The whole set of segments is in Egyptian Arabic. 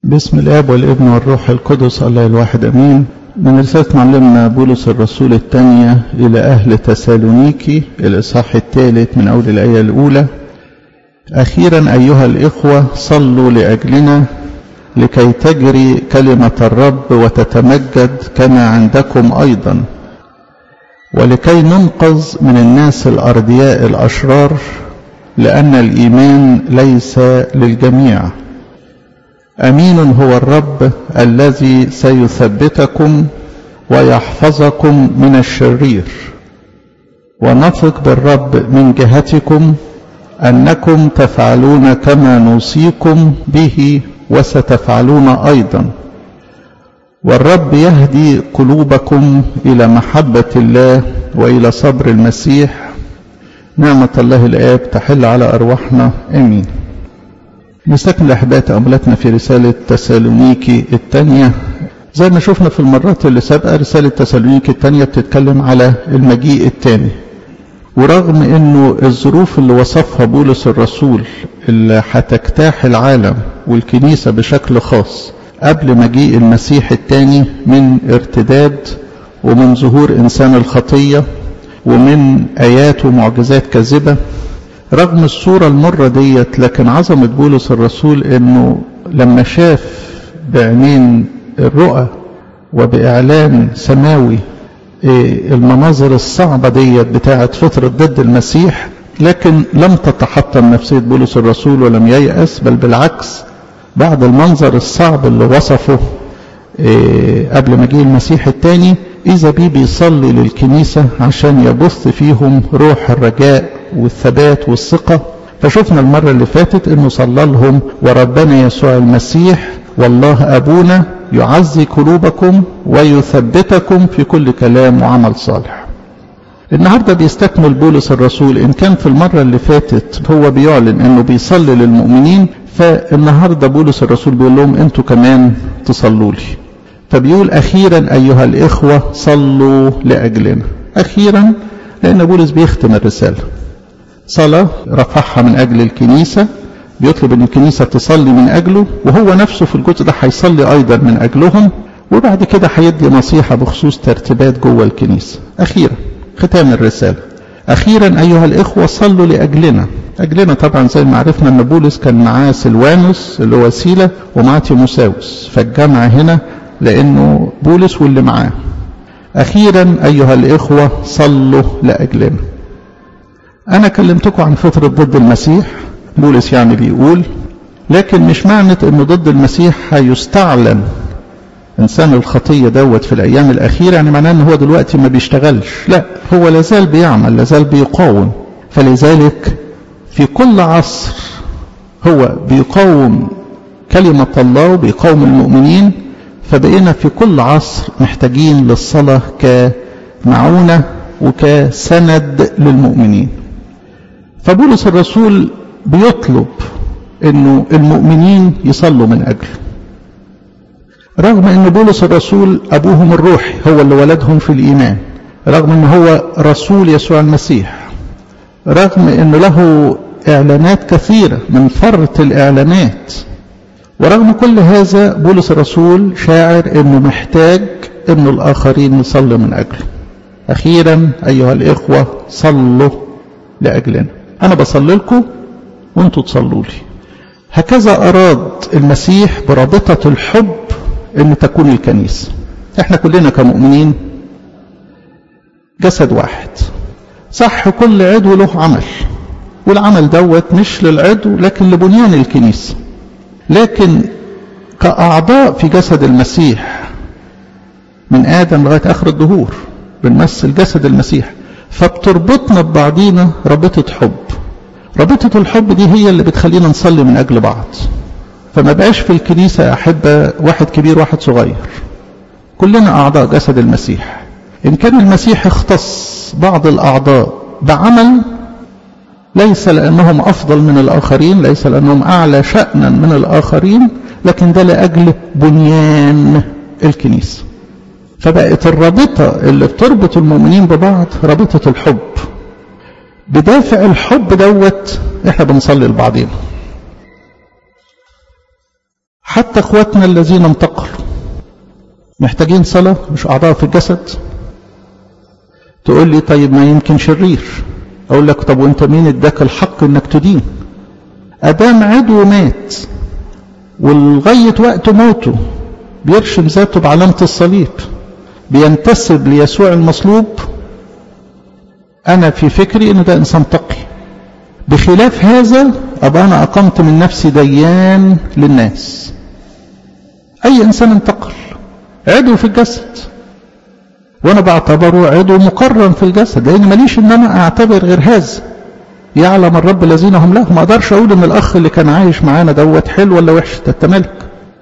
بسم الاب والابن والروح القدس الله الواحد امين من رسالة معلمنا بولس الرسول الثانية إلى أهل تسالونيكي الإصحاح الثالث من أول الآية الأولى أخيرا أيها الإخوة صلوا لأجلنا لكي تجري كلمة الرب وتتمجد كما عندكم أيضا ولكي ننقذ من الناس الأردياء الأشرار لأن الإيمان ليس للجميع امين هو الرب الذي سيثبتكم ويحفظكم من الشرير ونثق بالرب من جهتكم انكم تفعلون كما نوصيكم به وستفعلون ايضا والرب يهدي قلوبكم الى محبه الله والى صبر المسيح نعمه الله الاب تحل على ارواحنا امين نستكمل أحباء تأملاتنا في رسالة تسالونيكي الثانية زي ما شفنا في المرات اللي سابقة رسالة تسالونيكي الثانية بتتكلم على المجيء الثاني ورغم انه الظروف اللي وصفها بولس الرسول اللي هتجتاح العالم والكنيسة بشكل خاص قبل مجيء المسيح الثاني من ارتداد ومن ظهور انسان الخطية ومن ايات ومعجزات كاذبة رغم الصورة المرة ديت لكن عظمة بولس الرسول انه لما شاف بعينين الرؤى وبإعلان سماوي المناظر الصعبة ديت بتاعت فترة ضد المسيح لكن لم تتحطم نفسية بولس الرسول ولم ييأس بل بالعكس بعد المنظر الصعب اللي وصفه قبل مجيء المسيح الثاني إذا بيه بيصلي للكنيسة عشان يبث فيهم روح الرجاء والثبات والثقة فشفنا المرة اللي فاتت انه صلى لهم وربنا يسوع المسيح والله ابونا يعزي قلوبكم ويثبتكم في كل كلام وعمل صالح النهاردة بيستكمل بولس الرسول ان كان في المرة اللي فاتت هو بيعلن انه بيصلي للمؤمنين فالنهاردة بولس الرسول بيقول لهم انتوا كمان تصلوا لي فبيقول اخيرا ايها الاخوة صلوا لاجلنا اخيرا لان بولس بيختم الرسالة صلاة رفعها من أجل الكنيسة بيطلب أن الكنيسة تصلي من أجله وهو نفسه في الجزء ده هيصلي أيضا من أجلهم وبعد كده هيدي نصيحة بخصوص ترتيبات جوه الكنيسة أخيرا ختام الرسالة أخيرا أيها الإخوة صلوا لأجلنا أجلنا طبعا زي ما عرفنا أن بولس كان معاه سلوانوس اللي هو وسيلة ومعاه تيموساوس فالجمع هنا لأنه بولس واللي معاه أخيرا أيها الإخوة صلوا لأجلنا أنا كلمتكم عن فترة ضد المسيح بولس يعني بيقول لكن مش معنى إنه ضد المسيح هيستعلن إنسان الخطية دوت في الأيام الأخيرة يعني معناه إن هو دلوقتي ما بيشتغلش لا هو لازال بيعمل لازال بيقاوم فلذلك في كل عصر هو بيقاوم كلمة الله وبيقاوم المؤمنين فبقينا في كل عصر محتاجين للصلاة كمعونة وكسند للمؤمنين فبولس الرسول بيطلب انه المؤمنين يصلوا من اجله رغم ان بولس الرسول ابوهم الروحي هو اللي ولدهم في الايمان رغم ان هو رسول يسوع المسيح رغم ان له اعلانات كثيره من فرط الاعلانات ورغم كل هذا بولس الرسول شاعر انه محتاج انه الاخرين يصلوا من اجله اخيرا ايها الاخوه صلوا لاجلنا انا بصلي لكم وانتوا تصلوا لي هكذا اراد المسيح برابطه الحب ان تكون الكنيسه احنا كلنا كمؤمنين جسد واحد صح كل عضو له عمل والعمل دوت مش للعضو لكن لبنيان الكنيسه لكن كاعضاء في جسد المسيح من ادم لغايه اخر الدهور بنمثل جسد المسيح فبتربطنا ببعضينا رابطة حب رابطة الحب دي هي اللي بتخلينا نصلي من أجل بعض فما بقاش في الكنيسة يا أحبة واحد كبير واحد صغير كلنا أعضاء جسد المسيح إن كان المسيح اختص بعض الأعضاء بعمل ليس لأنهم أفضل من الآخرين ليس لأنهم أعلى شأنا من الآخرين لكن ده لأجل بنيان الكنيسة فبقت الرابطة اللي بتربط المؤمنين ببعض رابطة الحب بدافع الحب دوت احنا بنصلي لبعضينا حتى اخواتنا الذين انتقلوا محتاجين صلاة مش أعضاء في الجسد تقول لي طيب ما يمكن شرير أقول لك طب وانت مين اداك الحق انك تدين أدام عدو مات ولغاية وقت موته بيرشم ذاته بعلامة الصليب بينتسب ليسوع المصلوب أنا في فكري إن ده إنسان تقي بخلاف هذا أبقى أنا أقمت من نفسي ديان للناس أي إنسان انتقل عضو في الجسد وأنا بعتبره عضو مقرن في الجسد لأن ماليش إن أنا أعتبر غير هذا يعلم الرب الذين هم له ما أقدرش أقول إن الأخ اللي كان عايش معانا دوت حلو ولا وحش ده أنت مالك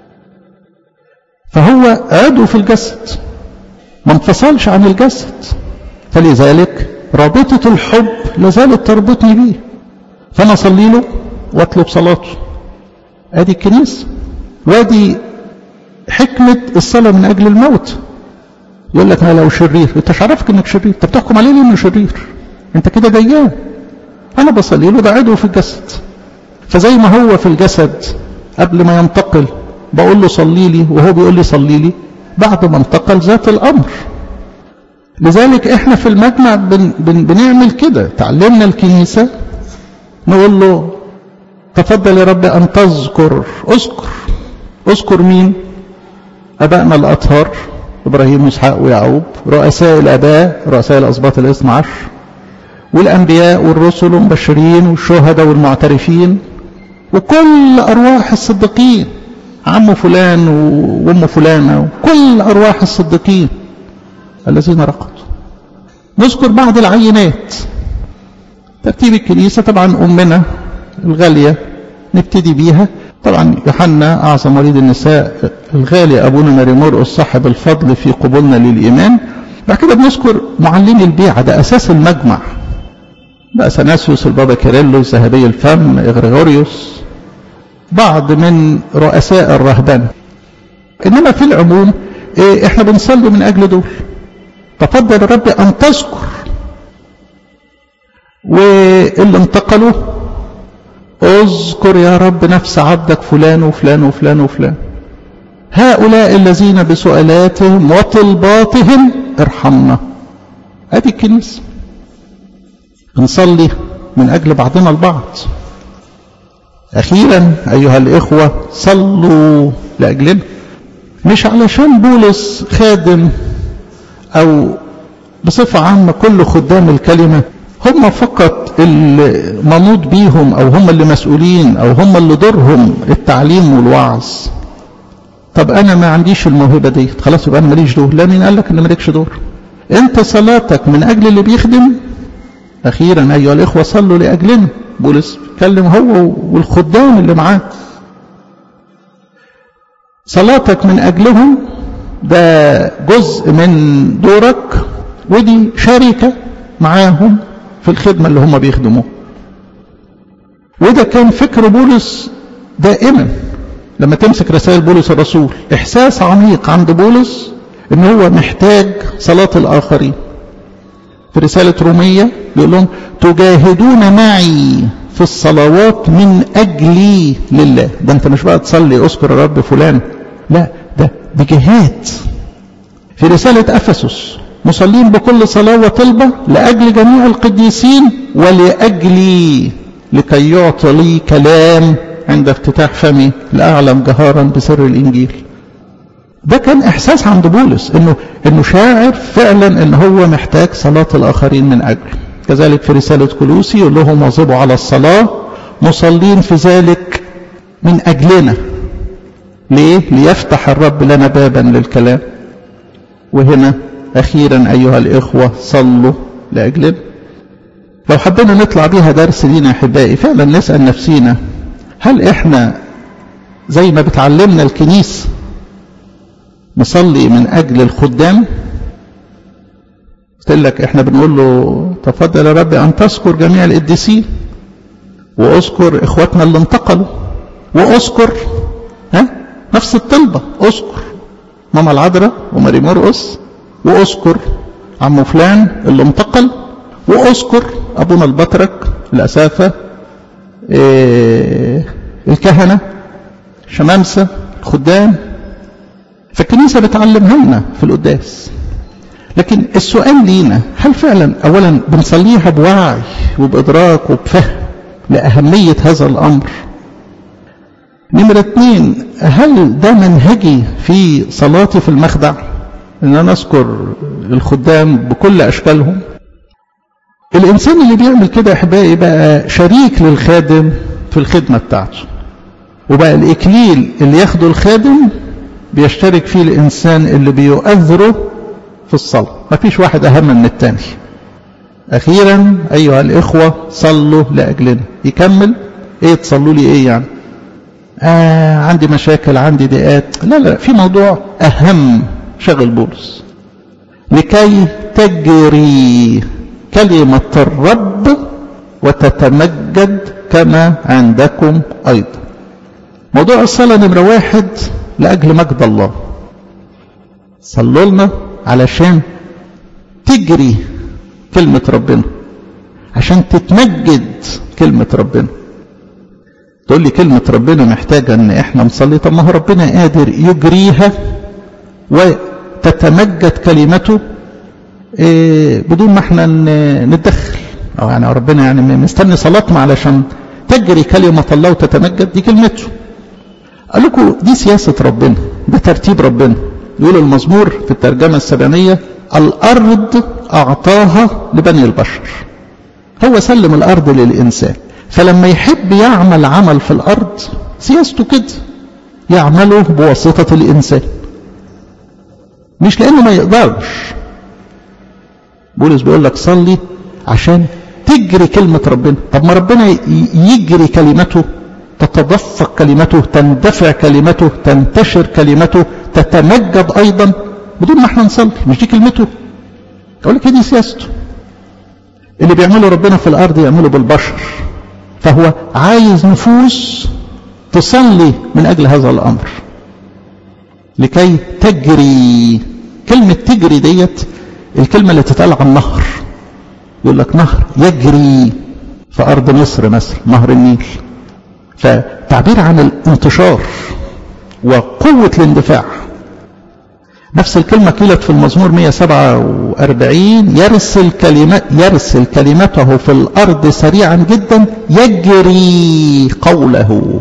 فهو عضو في الجسد ما انفصلش عن الجسد فلذلك رابطة الحب لازالت تربطني بيه فأنا أصلي له وأطلب صلاته أدي الكنيسة وادي حكمة الصلاة من أجل الموت يقول لك أنا لو شرير أنت عرفك إنك شرير أنت بتحكم عليه إنه شرير أنت كده ديان أنا بصلي له ده عضو في الجسد فزي ما هو في الجسد قبل ما ينتقل بقول له صلي لي وهو بيقول لي صلي لي بعد ما انتقل ذات الأمر لذلك احنا في المجمع بن بن بنعمل كده تعلمنا الكنيسة نقول له تفضل يا رب أن تذكر اذكر اذكر مين أبائنا الأطهار إبراهيم وإسحاق ويعقوب رؤساء الآباء رؤساء الأسباط الاثنى عشر والأنبياء والرسل والمبشرين والشهداء والمعترفين وكل أرواح الصديقين عم فلان وأم فلانة وكل أرواح الصديقين الذين رقدوا نذكر بعض العينات ترتيب الكنيسة طبعا أمنا الغالية نبتدي بيها طبعا يوحنا أعظم وليد النساء الغالي أبونا ماري مرقس صاحب الفضل في قبولنا للإيمان بعد كده بنذكر معلمي البيعة ده أساس المجمع ده أثناسيوس البابا كيرلس ذهبي الفم إغريغوريوس بعض من رؤساء الرهبنة إنما في العموم إيه إحنا بنصلي من أجل دول تفضل يا رب أن تذكر واللي انتقلوا اذكر يا رب نفس عبدك فلان وفلان وفلان وفلان هؤلاء الذين بسؤالاتهم وطلباتهم ارحمنا ادي الكنيسة بنصلي من اجل بعضنا البعض اخيرا ايها الاخوة صلوا لاجلنا مش علشان بولس خادم او بصفة عامة كل خدام الكلمة هم فقط اللي منوط بيهم او هم اللي مسؤولين او هم اللي دورهم التعليم والوعظ طب انا ما عنديش الموهبه دي خلاص يبقى انا ماليش دور لا مين قال لك ان مالكش دور انت صلاتك من اجل اللي بيخدم اخيرا ايها الاخوه صلوا لاجلنا بولس كلم هو والخدام اللي معاه صلاتك من اجلهم ده جزء من دورك ودي شركه معاهم في الخدمة اللي هم بيخدموه وده كان فكر بولس دائما لما تمسك رسائل بولس الرسول إحساس عميق عند بولس إن هو محتاج صلاة الآخرين في رسالة رومية بيقول لهم تجاهدون معي في الصلوات من أجلي لله ده أنت مش بقى تصلي أذكر الرب فلان لا ده بجهاد في رسالة أفسس مصلين بكل صلاة وطلبة لأجل جميع القديسين ولأجلي لكي يعطى لي كلام عند افتتاح فمي لأعلم جهارا بسر الإنجيل ده كان إحساس عند بولس إنه, إنه شاعر فعلا إن هو محتاج صلاة الآخرين من أجله كذلك في رسالة كلوسي يقول لهم واظبوا على الصلاة مصلين في ذلك من أجلنا ليه؟ ليفتح الرب لنا بابا للكلام وهنا أخيرا أيها الإخوة صلوا لأجلنا لو حبينا نطلع بيها درس لينا أحبائي فعلا نسأل نفسينا هل إحنا زي ما بتعلمنا الكنيسة نصلي من أجل الخدام قلت لك إحنا بنقول له تفضل يا رب أن تذكر جميع القديسين وأذكر إخواتنا اللي انتقلوا وأذكر ها نفس الطلبة أذكر ماما العذراء وماري مرقس واذكر عم فلان اللي انتقل واذكر ابونا البطرك الاسافه إيه الكهنه شمامسه خدام فالكنيسة بتعلمها لنا في القداس لكن السؤال لينا هل فعلا أولا بنصليها بوعي وبإدراك وبفهم لأهمية هذا الأمر نمرة اتنين هل ده منهجي في صلاتي في المخدع ان انا اذكر الخدام بكل اشكالهم الانسان اللي بيعمل كده يا احبائي بقى شريك للخادم في الخدمه بتاعته وبقى الاكليل اللي ياخده الخادم بيشترك فيه الانسان اللي بيؤذره في الصلاه مفيش واحد اهم من التاني اخيرا ايها الاخوه صلوا لاجلنا يكمل ايه تصلوا لي ايه يعني آه عندي مشاكل عندي ضيقات لا لا في موضوع اهم شغل بولس لكي تجري كلمة الرب وتتمجد كما عندكم أيضا موضوع الصلاة نمرة واحد لأجل مجد الله صلوا لنا علشان تجري كلمة ربنا عشان تتمجد كلمة ربنا تقول لي كلمة ربنا محتاجة ان احنا نصلي طب ما هو ربنا قادر يجريها وتتمجد كلمته إيه بدون ما احنا نتدخل او يعني ربنا يعني مستني صلاتنا علشان تجري كلمة الله وتتمجد دي كلمته قال لكم دي سياسة ربنا ده ترتيب ربنا يقول المزمور في الترجمة السبعينية الأرض أعطاها لبني البشر هو سلم الأرض للإنسان فلما يحب يعمل عمل في الأرض سياسته كده يعمله بواسطة الإنسان مش لأنه ما يقدرش بولس بيقول لك صلي عشان تجري كلمة ربنا طب ما ربنا يجري كلمته تتدفق كلمته تندفع كلمته تنتشر كلمته تتمجد أيضا بدون ما احنا نصلي مش دي كلمته أقول لك دي سياسته اللي بيعمله ربنا في الأرض يعمله بالبشر فهو عايز نفوس تصلي من أجل هذا الأمر لكي تجري كلمة تجري ديت الكلمة اللي تتقال عن نهر يقول لك نهر يجري في أرض مصر مثلا نهر النيل فتعبير عن الانتشار وقوة الاندفاع نفس الكلمة قيلت في المزمور 147 يرسل كلمات يرسل كلمته في الأرض سريعا جدا يجري قوله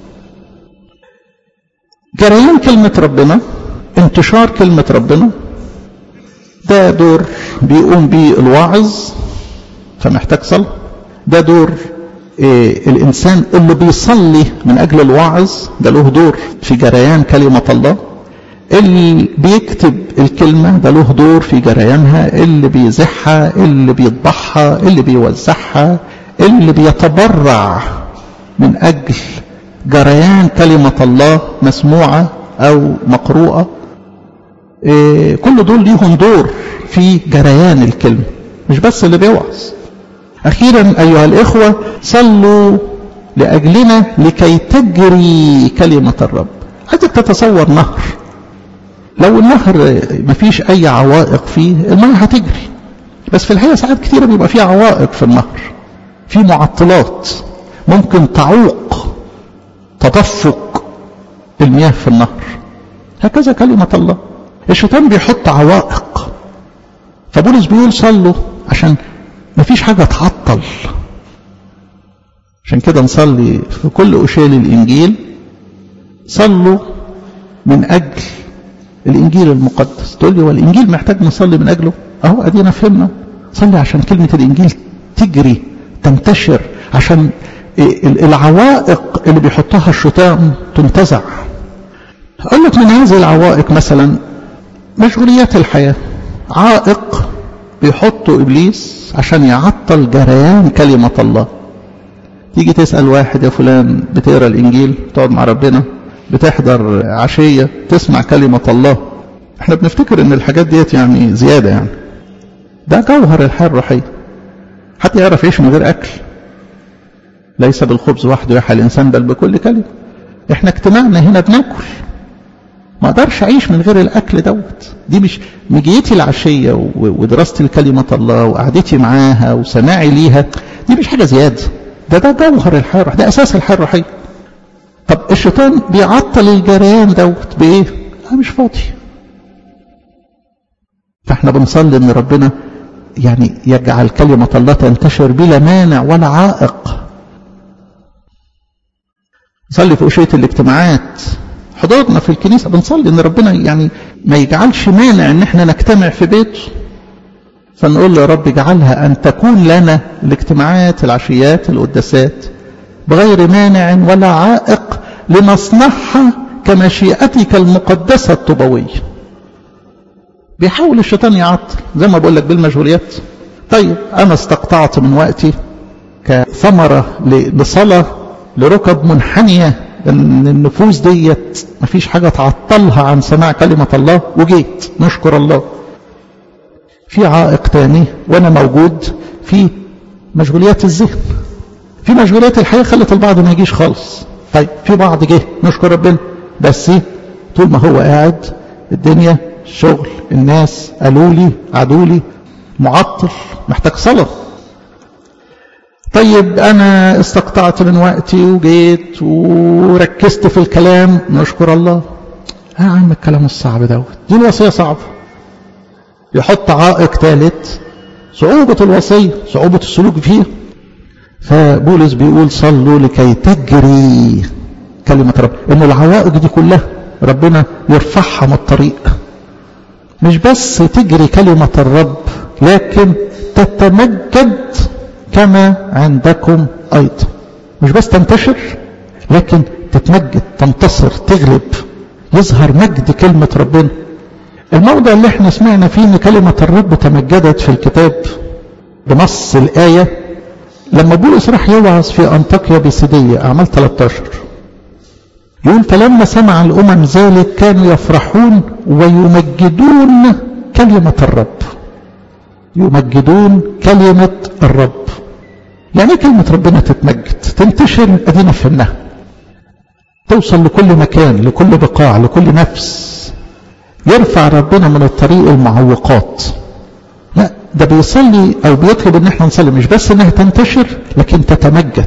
جريان كلمة ربنا انتشار كلمة ربنا ده دور بيقوم بيه الواعظ فمحتاج صلاة ده دور إيه الإنسان اللي بيصلي من أجل الواعظ ده له دور في جريان كلمة الله اللي بيكتب الكلمة ده له دور في جريانها اللي بيزحها اللي بيطبعها اللي بيوزعها اللي بيتبرع من أجل جريان كلمة الله مسموعة أو مقروءة إيه كل دول ليهم دور في جريان الكلمة مش بس اللي بيوعظ أخيرا أيها الإخوة صلوا لأجلنا لكي تجري كلمة الرب عايزك تتصور نهر لو النهر مفيش أي عوائق فيه المية هتجري بس في الحقيقة ساعات كتيرة بيبقى فيه عوائق في النهر في معطلات ممكن تعوق تدفق المياه في النهر هكذا كلمة الله الشيطان بيحط عوائق فبولس بيقول صلوا عشان مفيش حاجة تعطل عشان كده نصلي في كل أشيال الإنجيل صلوا من أجل الإنجيل المقدس تقول لي والإنجيل محتاج نصلي من أجله أهو أدينا فهمنا صلي عشان كلمة الإنجيل تجري تنتشر عشان العوائق اللي بيحطها الشيطان تنتزع أقول لك من هذه العوائق مثلا مشغوليات الحياة عائق بيحطه إبليس عشان يعطل جريان كلمة الله تيجي تسأل واحد يا فلان بتقرأ الإنجيل تقعد مع ربنا بتحضر عشية تسمع كلمة الله احنا بنفتكر ان الحاجات ديت يعني زيادة يعني ده جوهر الحياة الروحية حتى يعرف يعيش من غير أكل ليس بالخبز وحده يحيى الإنسان بل بكل كلمة احنا اجتماعنا هنا بناكل ما اقدرش اعيش من غير الاكل دوت دي مش مجيتي العشيه ودراستي لكلمه الله وقعدتي معاها وسماعي ليها دي مش حاجه زياده ده ده جوهر الحياه الروحيه ده اساس الحياه الروحيه طب الشيطان بيعطل الجريان دوت بايه انا مش فاضي فاحنا بنصلي ان ربنا يعني يجعل كلمة الله تنتشر بلا مانع ولا عائق نصلي في أشية الاجتماعات حضورنا في الكنيسة بنصلي ان ربنا يعني ما يجعلش مانع ان احنا نجتمع في بيته فنقول له يا رب اجعلها ان تكون لنا الاجتماعات العشيات القداسات بغير مانع ولا عائق لنصنعها كمشيئتك المقدسة الطبوية بيحاول الشيطان يعطل زي ما بقول لك بالمشغوليات طيب انا استقطعت من وقتي كثمرة لصلاة لركب منحنية ان النفوس ديت مفيش حاجة تعطلها عن سماع كلمة الله وجيت نشكر الله في عائق تاني وانا موجود في مشغوليات الذهن في مشغوليات الحياة خلت البعض ما يجيش خالص طيب في بعض جه نشكر ربنا بس طول ما هو قاعد الدنيا الشغل الناس قالوا لي عدوا لي معطل محتاج صلاة طيب أنا استقطعت من وقتي وجيت وركزت في الكلام نشكر الله يا عم الكلام الصعب دوت دي الوصية صعبة يحط عائق ثالث صعوبة الوصية صعوبة السلوك فيها فبولس بيقول صلوا لكي تجري كلمة رب إن العوائق دي كلها ربنا يرفعها من الطريق مش بس تجري كلمة الرب لكن تتمجد كما عندكم أيضا مش بس تنتشر لكن تتمجد تنتصر تغلب يظهر مجد كلمة ربنا الموضع اللي احنا سمعنا فيه ان كلمة الرب تمجدت في الكتاب بنص الآية لما بولس راح يوعظ في أنطاكيا بسيدية أعمال 13 يقول فلما سمع الأمم ذلك كانوا يفرحون ويمجدون كلمة الرب يمجدون كلمة الرب يعني كلمة ربنا تتمجد تنتشر أدينا فهمناها توصل لكل مكان لكل بقاع لكل نفس يرفع ربنا من الطريق المعوقات لا ده بيصلي او بيطلب ان احنا نصلي مش بس انها تنتشر لكن تتمجد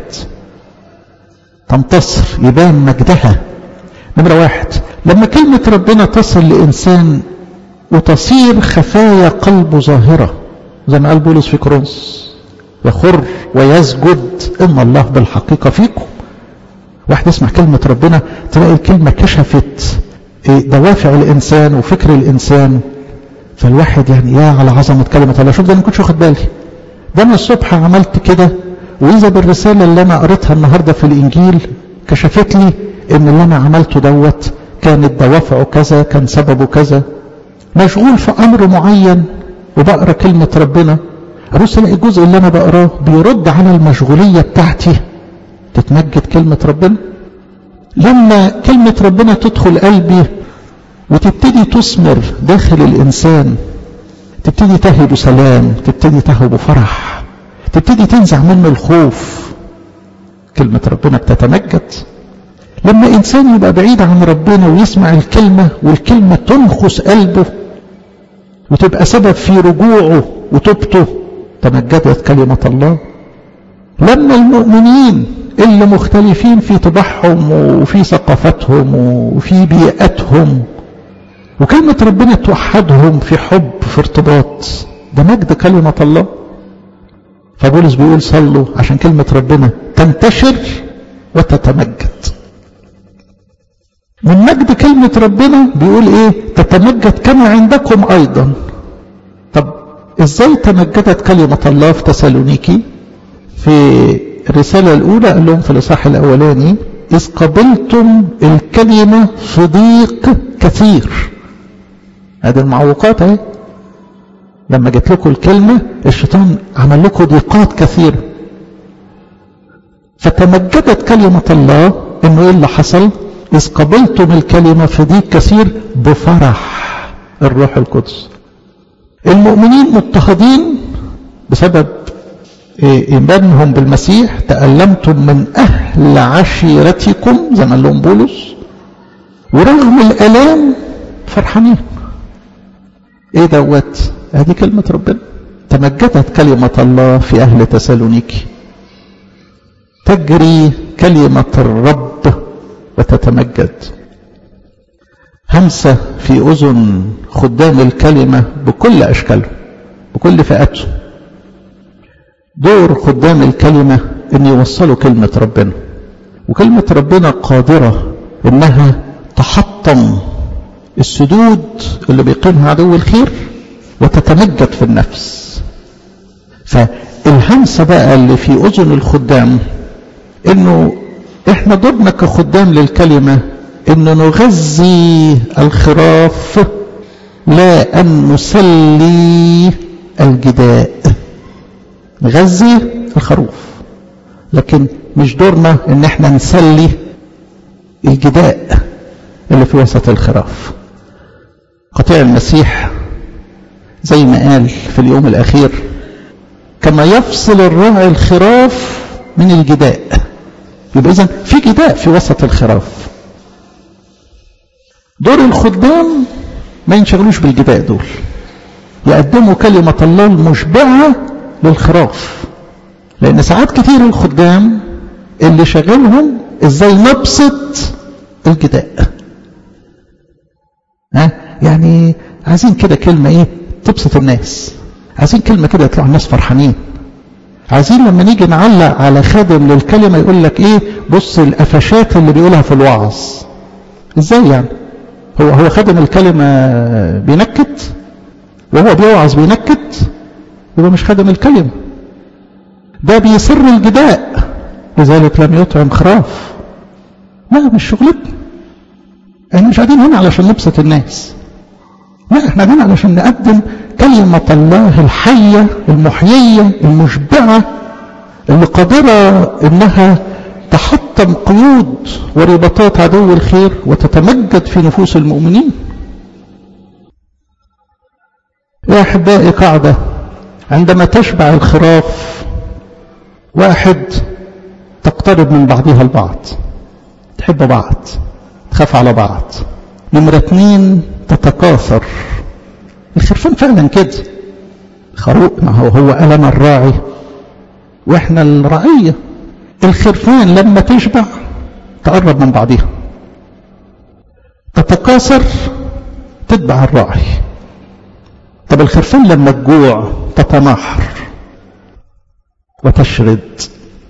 تنتصر يبان مجدها نمرة واحد لما كلمة ربنا تصل لإنسان وتصير خفايا قلبه ظاهرة زي ما قال بولس في كورنثوس يخر ويسجد إن الله بالحقيقة فيكم واحد يسمع كلمة ربنا تلاقي الكلمة كشفت دوافع الإنسان وفكر الإنسان فالواحد يعني يا على عظمة كلمة الله شوف ده أنا ما كنتش واخد بالي ده أنا الصبح عملت كده وإذا بالرسالة اللي أنا قريتها النهاردة في الإنجيل كشفت لي إن اللي أنا عملته دوت كانت دوافعه كذا كان سببه كذا مشغول في أمر معين وبقرا كلمة ربنا أبص ألاقي الجزء اللي أنا بقراه بيرد على المشغولية بتاعتي تتمجد كلمة ربنا لما كلمة ربنا تدخل قلبي وتبتدي تثمر داخل الإنسان تبتدي تهب سلام تبتدي تهب فرح تبتدي تنزع منه الخوف كلمة ربنا بتتمجد لما إنسان يبقى بعيد عن ربنا ويسمع الكلمة والكلمة تنخس قلبه وتبقى سبب في رجوعه وتوبته تمجدت كلمة الله لما المؤمنين اللي مختلفين في طباعهم وفي ثقافتهم وفي بيئتهم وكلمة ربنا توحدهم في حب في ارتباط ده مجد كلمة الله فبولس بيقول صلوا عشان كلمة ربنا تنتشر وتتمجد من مجد كلمة ربنا بيقول ايه تتمجد كما عندكم ايضا طب ازاي تمجدت كلمة الله في تسالونيكي في الرسالة الاولى قال لهم في الاصحاح الاولاني اذ قبلتم الكلمة في ضيق كثير هذه المعوقات اهي لما جت لكم الكلمة الشيطان عمل لكم ضيقات كثيرة فتمجدت كلمة الله انه ايه اللي حصل إذ قبلتم الكلمة في ضيق كثير بفرح الروح القدس المؤمنين مضطهدين بسبب إيمانهم بالمسيح تألمتم من أهل عشيرتكم زي ما قال لهم بولس ورغم الآلام فرحانين إيه دوت هذه كلمة ربنا تمجدت كلمة الله في أهل تسالونيكي تجري كلمة الرب وتتمجد همسة في أذن خدام الكلمة بكل أشكاله بكل فئاته دور خدام الكلمة أن يوصلوا كلمة ربنا وكلمة ربنا قادرة أنها تحطم السدود اللي بيقيمها عدو الخير وتتمجد في النفس فالهمسة بقى اللي في أذن الخدام أنه إحنا دورنا كخدام للكلمة أن نغذي الخراف لا أن نسلي الجداء نغذي الخروف لكن مش دورنا ان احنا نسلي الجداء اللي في وسط الخراف قطيع المسيح زي ما قال في اليوم الاخير كما يفصل الراعي الخراف من الجداء يبقى اذا في جداء في وسط الخراف دور الخدام ما ينشغلوش بالجداء دول يقدموا كلمة الله المشبعة للخراف لأن ساعات كتير الخدام اللي شغلهم ازاي نبسط الجداء ها يعني عايزين كده كلمة ايه تبسط الناس عايزين كلمة كده يطلعوا الناس فرحانين عايزين لما نيجي نعلق على خادم للكلمة يقول لك ايه بص القفشات اللي بيقولها في الوعظ ازاي يعني هو هو خادم الكلمة بينكت وهو بيوعظ بينكت يبقى مش خادم الكلمة ده بيسر الجداء لذلك لم يطعم خراف لا مش شغلتنا احنا مش قاعدين هنا علشان نبسط الناس لا احنا قاعدين علشان نقدم كلمة الله الحية المحيية المشبعة اللي قادرة انها تحطم قيود ورباطات عدو الخير وتتمجد في نفوس المؤمنين يا احبائي قاعدة عندما تشبع الخراف واحد تقترب من بعضها البعض تحب بعض تخاف على بعض نمرة اتنين تتكاثر الخرفان فعلا كده خروق ما هو هو ألم الراعي واحنا الرعية الخرفان لما تشبع تقرب من بعضها تتكاثر تتبع الراعي طب الخرفان لما تجوع تتناحر وتشرد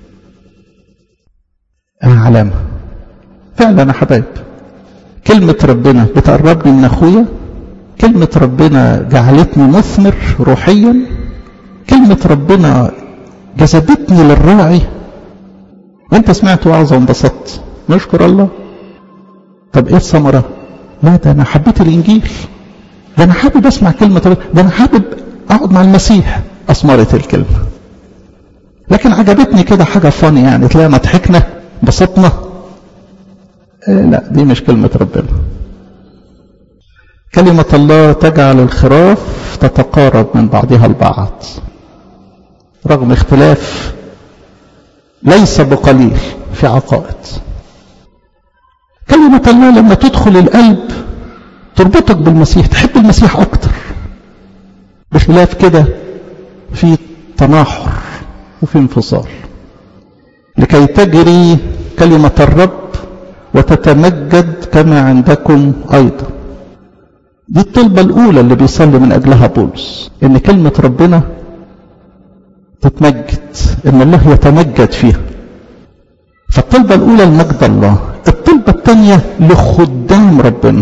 علامة فعلا يا حبايب كلمة ربنا بتقربني من أخويا كلمة ربنا جعلتني مثمر روحيا كلمة ربنا جذبتني للراعي وانت سمعت وعظة وانبسطت نشكر الله طب ايه الثمرة لا ده انا حبيت الانجيل ده انا حابب اسمع كلمة ربنا ده انا حابب اقعد مع المسيح اثمرت الكلمة لكن عجبتني كده حاجة فاني يعني طلعنا ضحكنا انبسطنا إيه لا دي مش كلمة ربنا كلمة الله تجعل الخراف تتقارب من بعضها البعض رغم اختلاف ليس بقليل في عقائد كلمة الله لما تدخل القلب تربطك بالمسيح تحب المسيح أكتر بخلاف كده في تناحر وفي انفصال لكي تجري كلمة الرب وتتمجد كما عندكم أيضا دي الطلبة الأولى اللي بيصلي من أجلها بولس إن كلمة ربنا تتمجد إن الله يتمجد فيها فالطلبة الأولى لمجد الله الطلبة الثانية لخدام ربنا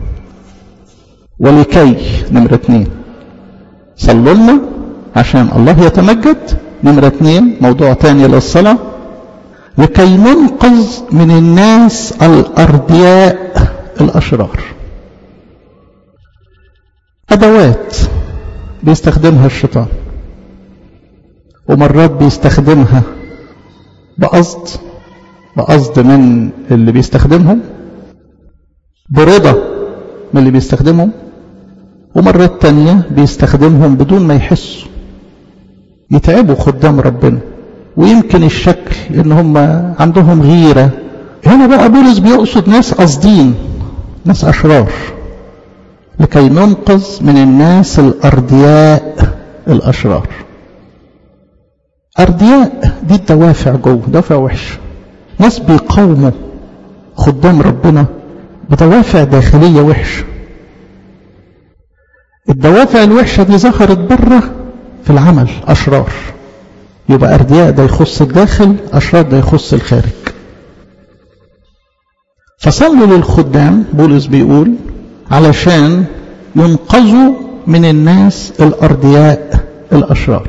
ولكي نمرة اثنين صلوا لنا عشان الله يتمجد نمرة اثنين موضوع تاني للصلاة لكي ننقذ من الناس الأرضياء الأشرار أدوات بيستخدمها الشيطان ومرات بيستخدمها بقصد بقصد من اللي بيستخدمهم برضا من اللي بيستخدمهم ومرات تانية بيستخدمهم بدون ما يحسوا يتعبوا خدام ربنا ويمكن الشكل ان هم عندهم غيرة هنا بقى بولس بيقصد ناس قصدين ناس اشرار لكي ننقذ من الناس الأردياء الأشرار أردياء دي الدوافع جوه دوافع وحشة ناس بيقاوموا خدام ربنا بدوافع داخلية وحشة الدوافع الوحشة دي ظهرت بره في العمل أشرار يبقى أردياء ده يخص الداخل أشرار ده يخص الخارج فصلوا للخدام بولس بيقول علشان ينقذوا من الناس الأردياء الأشرار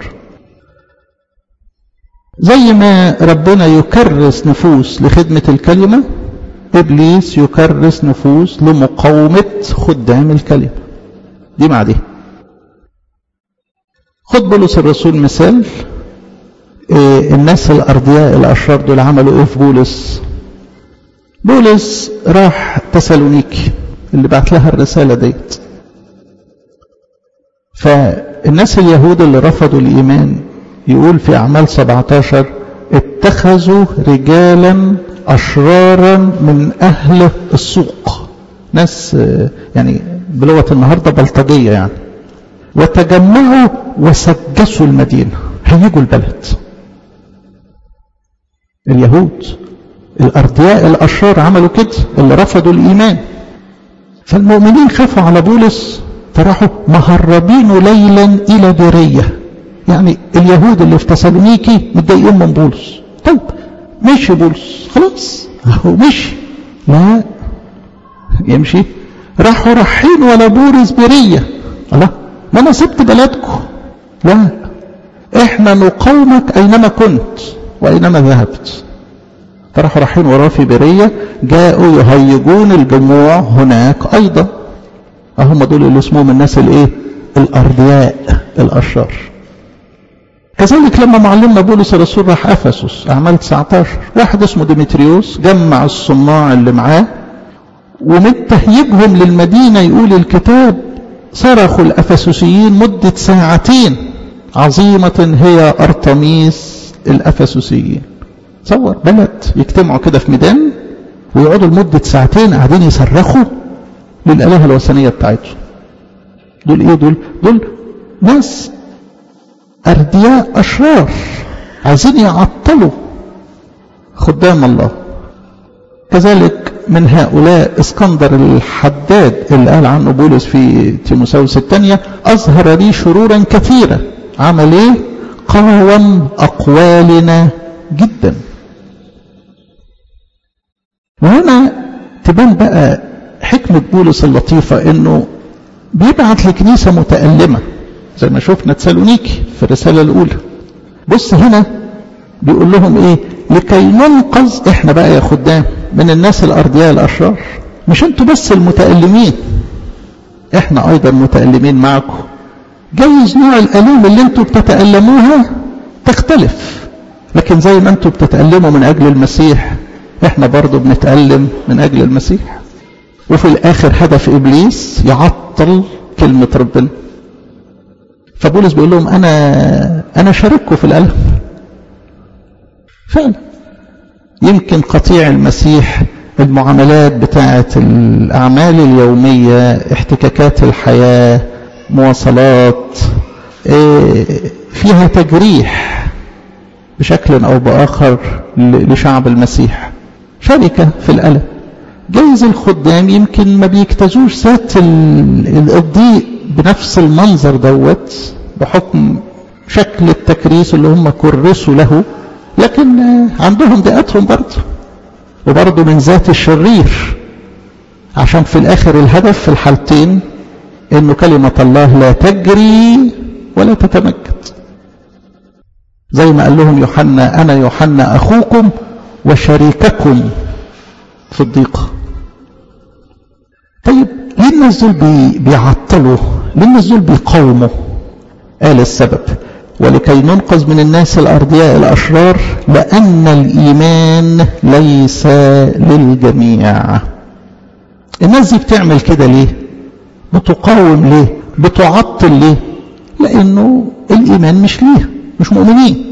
زي ما ربنا يكرس نفوس لخدمة الكلمة إبليس يكرس نفوس لمقاومة خدام الكلمة دي مع دي خد بولس الرسول مثال إيه الناس الأرضياء الأشرار دول عملوا إيه في بولس بولس راح تسالونيكي اللي بعت لها الرسالة ديت فالناس اليهود اللي رفضوا الإيمان يقول في أعمال 17 اتخذوا رجالا أشرارا من أهل السوق ناس يعني بلغة النهاردة بلطجية يعني وتجمعوا وسجسوا المدينة هيجوا البلد اليهود الأرضياء الأشرار عملوا كده اللي رفضوا الإيمان فالمؤمنين خافوا على بولس فراحوا مهربينه ليلا إلى برية يعني اليهود اللي في تسالونيكي متضايقين من بولس طيب مشي بولس خلاص اهو مشي لا يمشي راحوا رايحين ولا بولس برية الله ما انا سبت بلدكم لا احنا نقاومك اينما كنت واينما ذهبت فراحوا رايحين وراه في برية جاءوا يهيجون الجموع هناك ايضا هم دول اللي اسمهم الناس الايه الأردياء الأشرار كذلك لما معلمنا بولس الرسول راح أفسس أعمال 19 واحد اسمه ديمتريوس جمع الصناع اللي معاه ومن تهيجهم للمدينة يقول الكتاب صرخوا الأفسسيين مدة ساعتين عظيمة هي أرطميس الأفسسيين تصور بلد يجتمعوا كده في ميدان ويقعدوا لمدة ساعتين قاعدين يصرخوا للآلهة الوثنية بتاعتهم دول ايه دول دول ناس أردياء أشرار عايزين يعطلوا خدام الله كذلك من هؤلاء اسكندر الحداد اللي قال عنه بولس في تيموساوس الثانية أظهر لي شرورا كثيرة عمل ايه قاوم أقوالنا جدا وهنا تبان بقى حكمة بولس اللطيفة انه بيبعت لكنيسة متألمة زي ما شفنا تسالونيكي في الرسالة الأولى بص هنا بيقول لهم ايه لكي ننقذ احنا بقى يا خدام من الناس الأرضياء الأشرار مش انتوا بس المتألمين احنا ايضا متألمين معكم جايز نوع الألوم اللي انتوا بتتألموها تختلف لكن زي ما انتوا بتتألموا من أجل المسيح احنا برضو بنتألم من أجل المسيح وفي الآخر هدف إبليس يعطل كلمة ربنا فبولس بيقول لهم أنا أنا شارككم في الألم فعلا يمكن قطيع المسيح المعاملات بتاعة الأعمال اليومية احتكاكات الحياة مواصلات فيها تجريح بشكل أو بآخر لشعب المسيح شركة في الألم جايز الخدام يمكن ما بيجتازوش ذات الضيق بنفس المنظر دوت بحكم شكل التكريس اللي هم كرسوا له لكن عندهم ضيقتهم برضه وبرضه من ذات الشرير عشان في الاخر الهدف في الحالتين انه كلمة الله لا تجري ولا تتمجد زي ما قال لهم يوحنا انا يوحنا اخوكم وشريككم في الضيقة طيب ليه الناس دول بي بيعطلوا ليه الناس دول بيقاوموا قال السبب ولكي ننقذ من الناس الأرضياء الأشرار لأن الإيمان ليس للجميع الناس دي بتعمل كده ليه بتقاوم ليه بتعطل ليه لأنه الإيمان مش ليه مش مؤمنين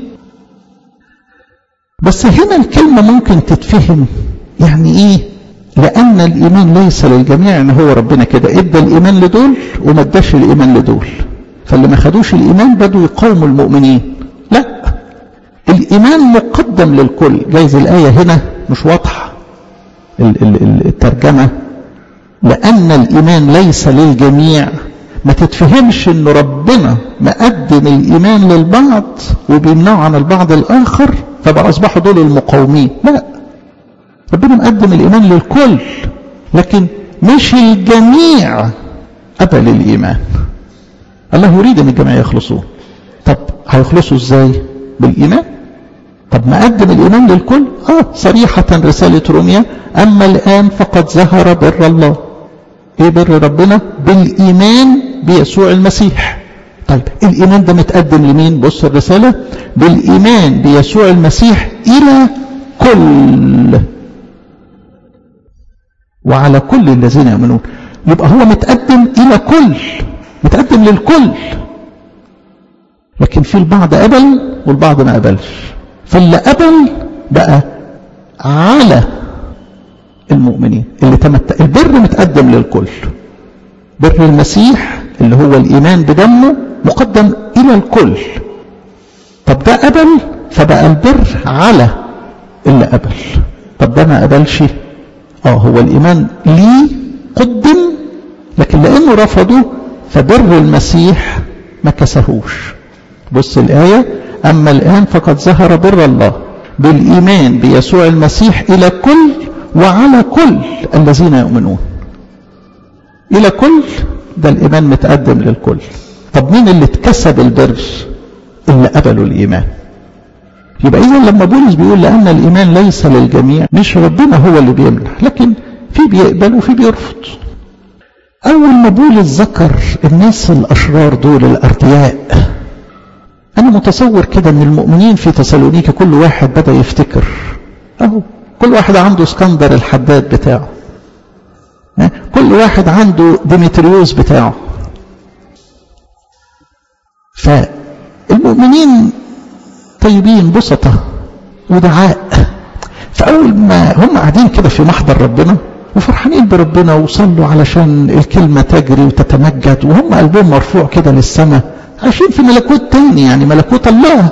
بس هنا الكلمة ممكن تتفهم يعني ايه لان الايمان ليس للجميع ان هو ربنا كده ادى الايمان لدول وما اداش الايمان لدول فاللي ما خدوش الايمان بدوا يقاوموا المؤمنين لا الايمان مقدم للكل جايز الايه هنا مش واضحه الترجمة لأن الإيمان ليس للجميع ما تتفهمش ان ربنا مقدم الايمان للبعض وبيمنعه عن البعض الاخر فبقى اصبحوا دول المقاومين لا ربنا مقدم الايمان للكل لكن مش الجميع قبل الايمان الله يريد ان الجميع يخلصوا طب هيخلصوا ازاي بالايمان طب مقدم الايمان للكل اه صريحه رساله روميا اما الان فقد ظهر بر الله ايه بر ربنا بالايمان بيسوع المسيح طيب الايمان ده متقدم لمين بص الرساله بالايمان بيسوع المسيح الى كل وعلى كل الذين يؤمنون يبقى هو متقدم الى كل متقدم للكل لكن في البعض قبل والبعض ما قبلش فاللي قبل بقى على المؤمنين اللي تمت البر متقدم للكل بر المسيح اللي هو الإيمان بدمه مقدم إلى الكل طب ده قبل فبقى البر على اللي قبل طب ده ما قبلش اه هو الإيمان ليه قدم لكن لأنه رفضه فبر المسيح ما كسهوش بص الآية أما الآن فقد ظهر بر الله بالإيمان بيسوع المسيح إلى كل وعلى كل الذين يؤمنون إلى كل ده الإيمان متقدم للكل طب مين اللي اتكسب البر اللي قبلوا الإيمان يبقى إذا لما بولس بيقول لأن الإيمان ليس للجميع مش ربنا هو اللي بيمنع لكن في بيقبل وفي بيرفض أول ما بولس ذكر الناس الأشرار دول الأردياء أنا متصور كده أن المؤمنين في تسالونيكا كل واحد بدأ يفتكر أهو كل واحد عنده اسكندر الحداد بتاعه كل واحد عنده ديمتريوس بتاعه فالمؤمنين طيبين بسطة ودعاء فأول ما هم قاعدين كده في محضر ربنا وفرحانين بربنا وصلوا علشان الكلمة تجري وتتمجد وهم قلبهم مرفوع كده للسماء عايشين في ملكوت تاني يعني ملكوت الله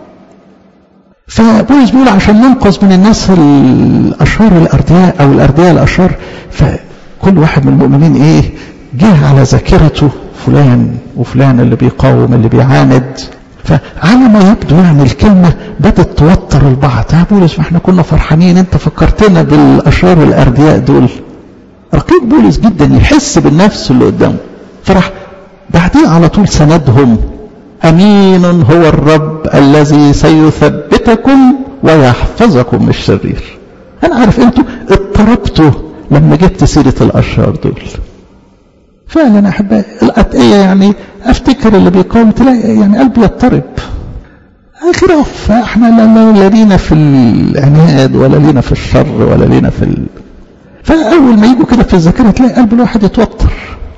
فبولس بيقول عشان ننقذ من الناس الأشرار الأردياء أو الأردياء الأشرار فكل واحد من المؤمنين إيه جه على ذاكرته فلان وفلان اللي بيقاوم اللي بيعاند فعلى ما يبدو يعني الكلمة بدأت توتر البعض يا بولس ما احنا كنا فرحانين انت فكرتنا بالأشرار الأردياء دول رقيق بولس جدا يحس بالنفس اللي قدامه فراح بعدين على طول سندهم أمين هو الرب الذي سيثبتكم ويحفظكم من الشرير أنا عارف أنتوا اضطربتوا لما جبت سيرة الأشرار دول فعلا أحبائي الأتقية يعني أفتكر اللي بيقاوم تلاقي يعني قلبي يضطرب خلاف احنا لا, لا لينا في العناد ولا لينا في الشر ولا لينا في ال... فأول ما يجوا كده في الذاكرة تلاقي قلب الواحد يتوتر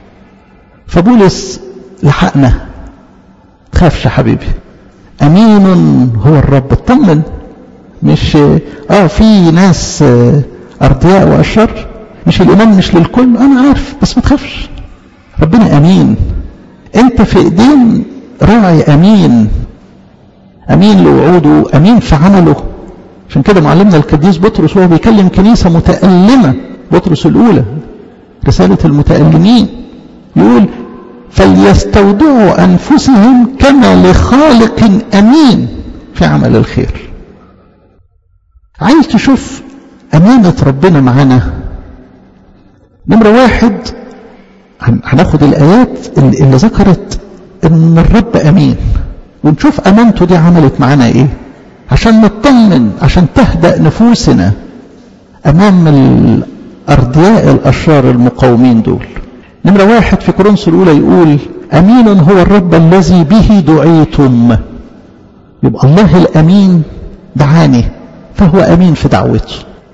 فبولس لحقنا تخافش يا حبيبي أمين هو الرب اطمن مش اه في ناس أردياء وأشر مش الإيمان مش للكل أنا عارف بس ما تخافش ربنا أمين أنت في إيدين راعي أمين أمين لوعوده أمين في عمله عشان كده معلمنا القديس بطرس وهو بيكلم كنيسة متألمة بطرس الأولى رسالة المتألمين يقول فليستودعوا أنفسهم كما لخالق أمين في عمل الخير عايز تشوف أمانة ربنا معانا نمرة واحد هناخد الآيات اللي ذكرت إن الرب أمين ونشوف أمانته دي عملت معانا إيه عشان نطمن عشان تهدأ نفوسنا أمام الأردياء الأشرار المقاومين دول نمرة واحد في كورنثوس الأولى يقول أمين هو الرب الذي به دعيتم يبقى الله الأمين دعاني فهو أمين في دعوته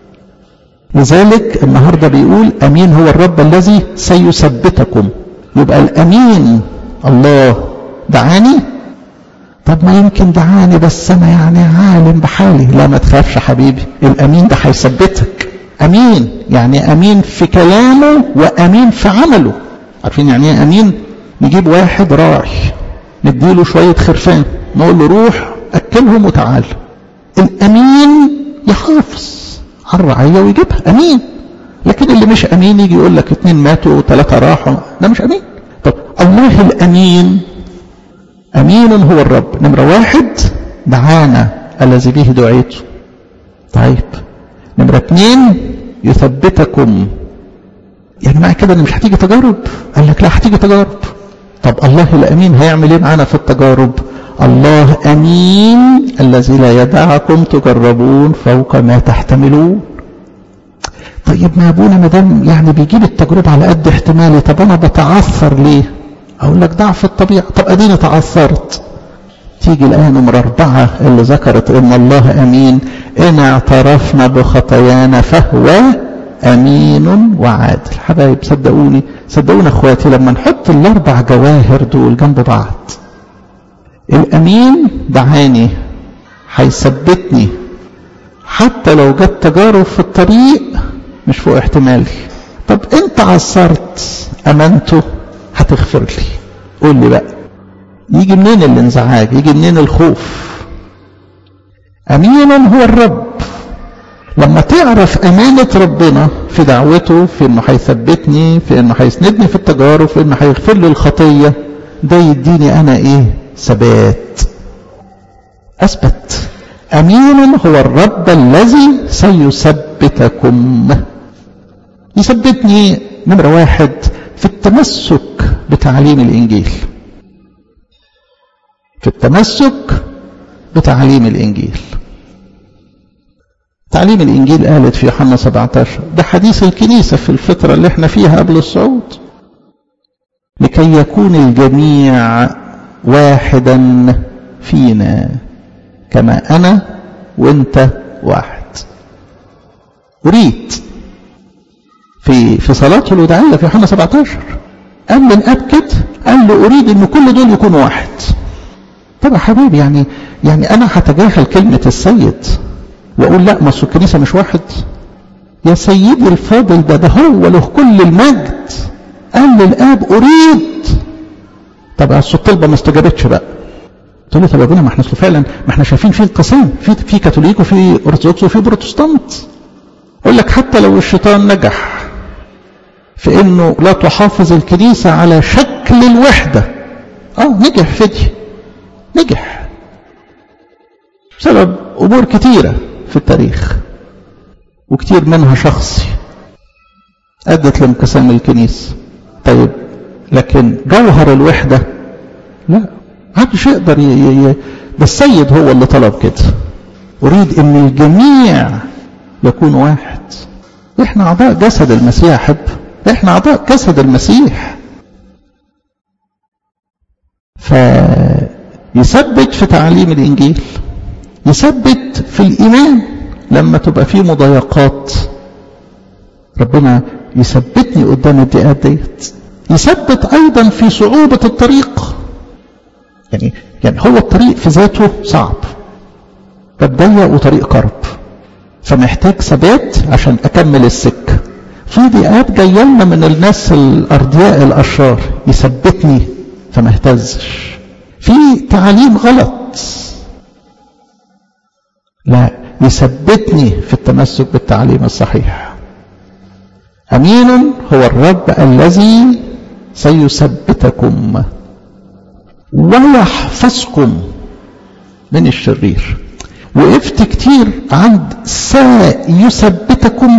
لذلك النهاردة بيقول أمين هو الرب الذي سيثبتكم يبقى الأمين الله دعاني طب ما يمكن دعاني بس أنا يعني عالم بحالي لا ما تخافش حبيبي الأمين ده هيثبتك أمين يعني أمين في كلامه وأمين في عمله عارفين يعني ايه أمين نجيب واحد راعي نديله شوية خرفان نقول له روح أكلهم وتعال الأمين يحافظ على الرعية ويجيبها أمين لكن اللي مش امين يجي يقول لك اتنين ماتوا وثلاثة راحوا ده مش امين طب الله الامين امين هو الرب نمرة واحد دعانا الذي به دعيته طيب نمرة اتنين يثبتكم يعني معنى كده ان مش هتيجي تجارب قال لك لا هتيجي تجارب طب الله الامين هيعمل ايه معانا في التجارب الله امين الذي لا يدعكم تجربون فوق ما تحتملون طيب ما ابونا ما دام يعني بيجيب التجربه على قد احتمالي طب انا بتعثر ليه اقول لك ضعف الطبيعه طب اديني تعثرت تيجي الآية نمرة أربعة اللي ذكرت إن الله أمين إن اعترفنا بخطايانا فهو أمين وعادل حبايب صدقوني صدقوني أخواتي لما نحط الأربع جواهر دول جنب بعض الأمين دعاني هيثبتني حتى لو جت تجارب في الطريق مش فوق احتمالي طب انت عثرت امانته هتغفر لي قول لي بقى يجي منين الانزعاج يجي منين الخوف امين هو الرب لما تعرف امانة ربنا في دعوته في انه هيثبتني في انه هيسندني في التجارب في انه هيغفر لي الخطية ده يديني انا ايه ثبات اثبت امين هو الرب الذي سيثبتكم يثبتني نمرة واحد في التمسك بتعليم الانجيل في التمسك بتعليم الإنجيل تعليم الإنجيل قالت في يوحنا 17 ده حديث الكنيسة في الفترة اللي احنا فيها قبل الصعود لكي يكون الجميع واحدا فينا كما أنا وانت واحد أريد في في صلاته الوداعية في يوحنا 17 قال للأب كده قال له أريد أن كل دول يكونوا واحد طب يا حبيبي يعني يعني انا هتجاهل كلمة السيد واقول لا ما الكنيسة مش واحد يا سيدي الفاضل ده ده هو له كل المجد قال للاب اريد طب اصل الطلبة ما استجابتش بقى تقول لي طب يا ابونا ما احنا فعلا ما احنا شايفين في انقسام في في كاثوليك وفي ارثوذكس وفي بروتستانت اقول لك حتى لو الشيطان نجح في انه لا تحافظ الكنيسة على شكل الوحدة اه نجح في دي نجح بسبب أمور كتيرة في التاريخ وكتير منها شخصي أدت لانقسام الكنيسة طيب لكن جوهر الوحدة لا محدش يقدر ي... ي... ده السيد هو اللي طلب كده أريد أن الجميع يكون واحد إحنا أعضاء جسد المسيح حب إحنا أعضاء جسد المسيح ف يثبت في تعليم الإنجيل يثبت في الإيمان لما تبقى فيه مضايقات ربنا يثبتني قدام الضيقات ديت يثبت أيضا في صعوبة الطريق يعني يعني هو الطريق في ذاته صعب باب ضيق وطريق كرب فمحتاج ثبات عشان أكمل السكة في ضيقات جاية لنا من الناس الأرضياء الأشرار يثبتني فما اهتزش في تعليم غلط لا يثبتني في التمسك بالتعليم الصحيح أمين هو الرب الذي سيثبتكم ويحفظكم من الشرير وقفت كتير عند سيثبتكم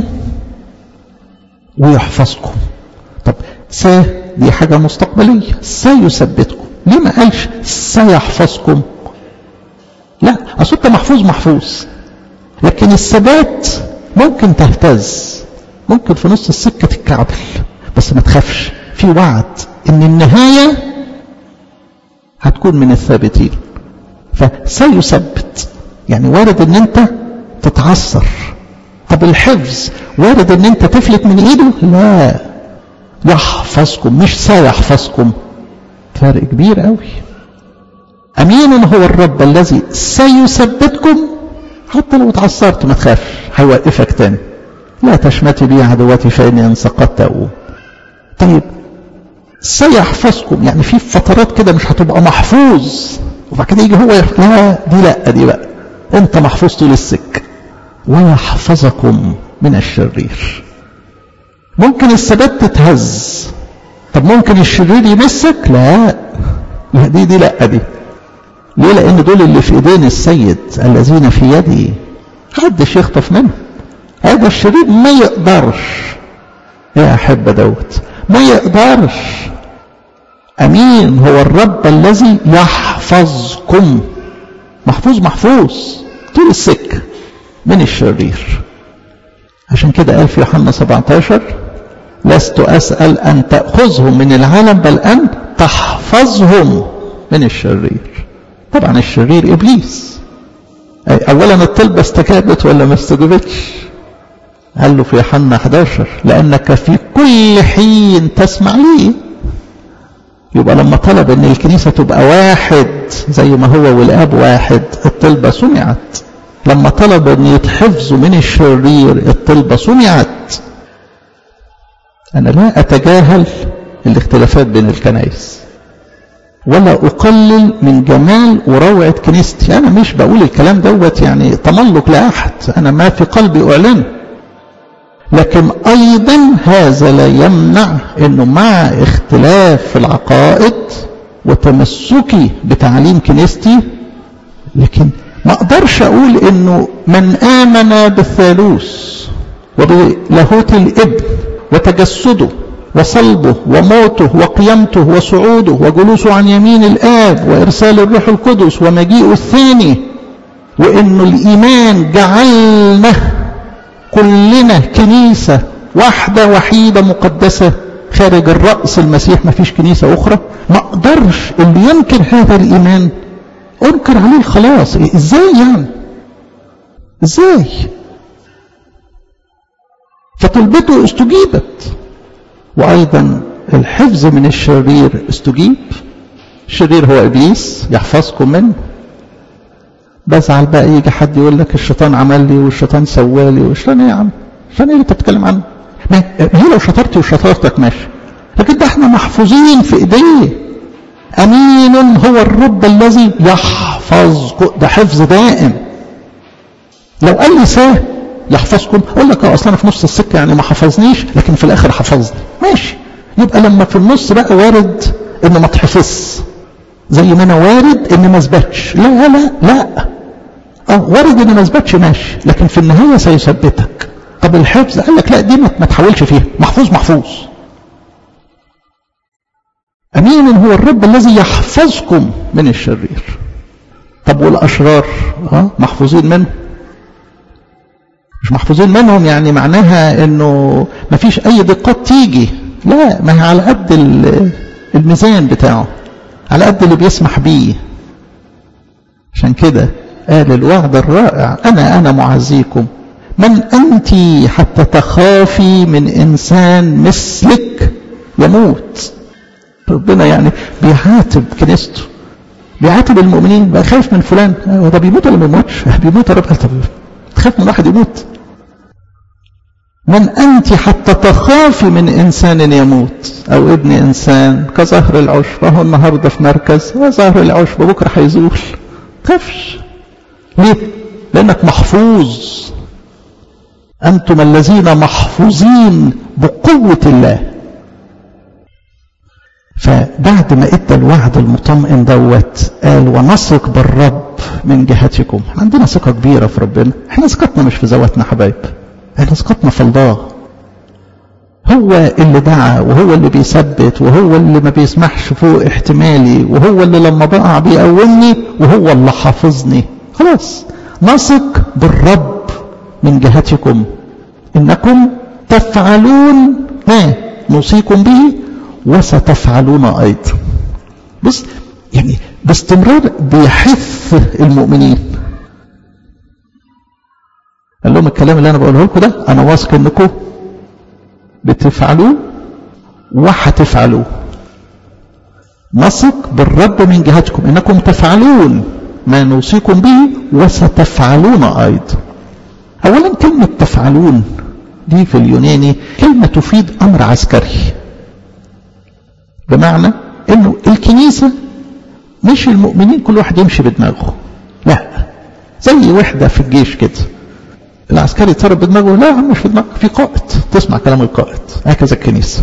ويحفظكم طب سا دي حاجة مستقبلية سيثبتكم ليه ما قالش سيحفظكم لا اصل انت محفوظ محفوظ لكن الثبات ممكن تهتز ممكن في نص السكة تتكعبل بس ما تخافش في وعد ان النهاية هتكون من الثابتين فسيثبت يعني وارد ان انت تتعثر طب الحفظ وارد ان انت تفلت من ايده لا يحفظكم مش سيحفظكم فرق كبير قوي امين هو الرب الذي سيثبتكم حتى لو اتعثرت ما تخافش هيوقفك تاني لا تشمتي بي عدواتي فاني ان سقطت اقوم طيب سيحفظكم يعني في فترات كده مش هتبقى محفوظ وبعد كده يجي هو يحفظ لا دي لا دي بقى انت محفوظ طول السكه ويحفظكم من الشرير ممكن الثبات تتهز طب ممكن الشرير يمسك لا لا دي دي لا دي ليه لان دول اللي في ايدين السيد الذين في يدي محدش يخطف منهم هذا الشرير ما يقدرش يا احبه دوت ما يقدرش امين هو الرب الذي يحفظكم محفوظ محفوظ طول السكه من الشرير عشان كده قال في يوحنا 17 لست اسال ان تاخذهم من العالم بل ان تحفظهم من الشرير طبعا الشرير ابليس اولا الطلبه استجابت ولا ما استجابتش قال له في يوحنا 11 لانك في كل حين تسمع لي يبقى لما طلب ان الكنيسه تبقى واحد زي ما هو والاب واحد الطلبه سمعت لما طلب ان يتحفظوا من الشرير الطلبه سمعت انا لا اتجاهل الاختلافات بين الكنائس ولا أقلل من جمال وروعة كنيستي أنا مش بقول الكلام دوت يعني تملق لأحد أنا ما في قلبي أعلنه لكن أيضا هذا لا يمنع أنه مع اختلاف العقائد وتمسكي بتعليم كنيستي لكن ما أقدرش أقول أنه من آمن بالثالوث وبلاهوت الابن وتجسده وصلبه وموته وقيامته وصعوده وجلوسه عن يمين الآب وإرسال الروح القدس ومجيئه الثاني وإنه الإيمان جعلنا كلنا كنيسة واحدة وحيدة مقدسة خارج الرأس المسيح ما فيش كنيسة أخرى ما أقدرش اللي ينكر هذا الإيمان أنكر عليه الخلاص إزاي يعني إزاي فطلبته استجيبت وأيضا الحفظ من الشرير استجيب الشرير هو إبليس يحفظكم منه بزعل بقى يجي حد يقول لك الشيطان عمل لي والشيطان سوالي والشيطان ايه يا عم الشيطان ايه اللي انت بتتكلم عنه ما هي لو شطرتي وشطارتك ماشي لكن ده احنا محفوظين في ايديه امين هو الرب الذي يحفظكم ده حفظ دائم لو قال لي ساه يحفظكم اقول لك اه اصل انا في نص السكه يعني ما حفظنيش لكن في الاخر حفظني ماشي يبقى لما في النص بقى وارد انه ما تحفظش زي ما انا وارد ان ما اثبتش لا لا لا اه وارد ان ما اثبتش ماشي لكن في النهايه سيثبتك طب الحفظ قال لك لا دي ما تحاولش فيها محفوظ محفوظ امين هو الرب الذي يحفظكم من الشرير طب والاشرار اه محفوظين منه مش محفوظين منهم يعني معناها انه ما فيش اي دقات تيجي لا ما هي على قد الميزان بتاعه على قد اللي بيسمح بيه عشان كده قال الوعد الرائع انا انا معزيكم من انت حتى تخافي من انسان مثلك يموت ربنا يعني بيعاتب كنيسته بيعاتب المؤمنين بقى خايف من فلان هو ده بيموت ولا ما بيموتش بيموت يا رب طب تخاف من واحد يموت من أنت حتى تخافي من إنسان يموت أو ابن إنسان كظهر العشب وهو النهاردة في مركز ظهر العشب بكرة هيزول تخافش ليه؟ لأنك محفوظ أنتم الذين محفوظين بقوة الله فبعد ما ادى الوعد المطمئن دوت قال ونثق بالرب من جهتكم عندنا ثقة كبيرة في ربنا احنا ثقتنا مش في ذواتنا حبايب احنا ثقتنا في الله هو اللي دعا وهو اللي بيثبت وهو اللي ما بيسمحش فوق احتمالي وهو اللي لما بقع بيقومني وهو اللي حافظني خلاص نثق بالرب من جهتكم انكم تفعلون ما نوصيكم به وستفعلون ايضا بص يعني باستمرار بيحث المؤمنين قال لهم الكلام اللي انا بقوله لكم ده انا واثق انكم بتفعلوه وهتفعلوه نثق بالرب من جهتكم انكم تفعلون ما نوصيكم به وستفعلون ايضا اولا كلمه تفعلون دي في اليوناني كلمه تفيد امر عسكري بمعنى انه الكنيسه مش المؤمنين كل واحد يمشي بدماغه لا زي وحده في الجيش كده العسكري يتصرف بدماغه لا مش في دماغك في قائد تسمع كلام القائد هكذا الكنيسة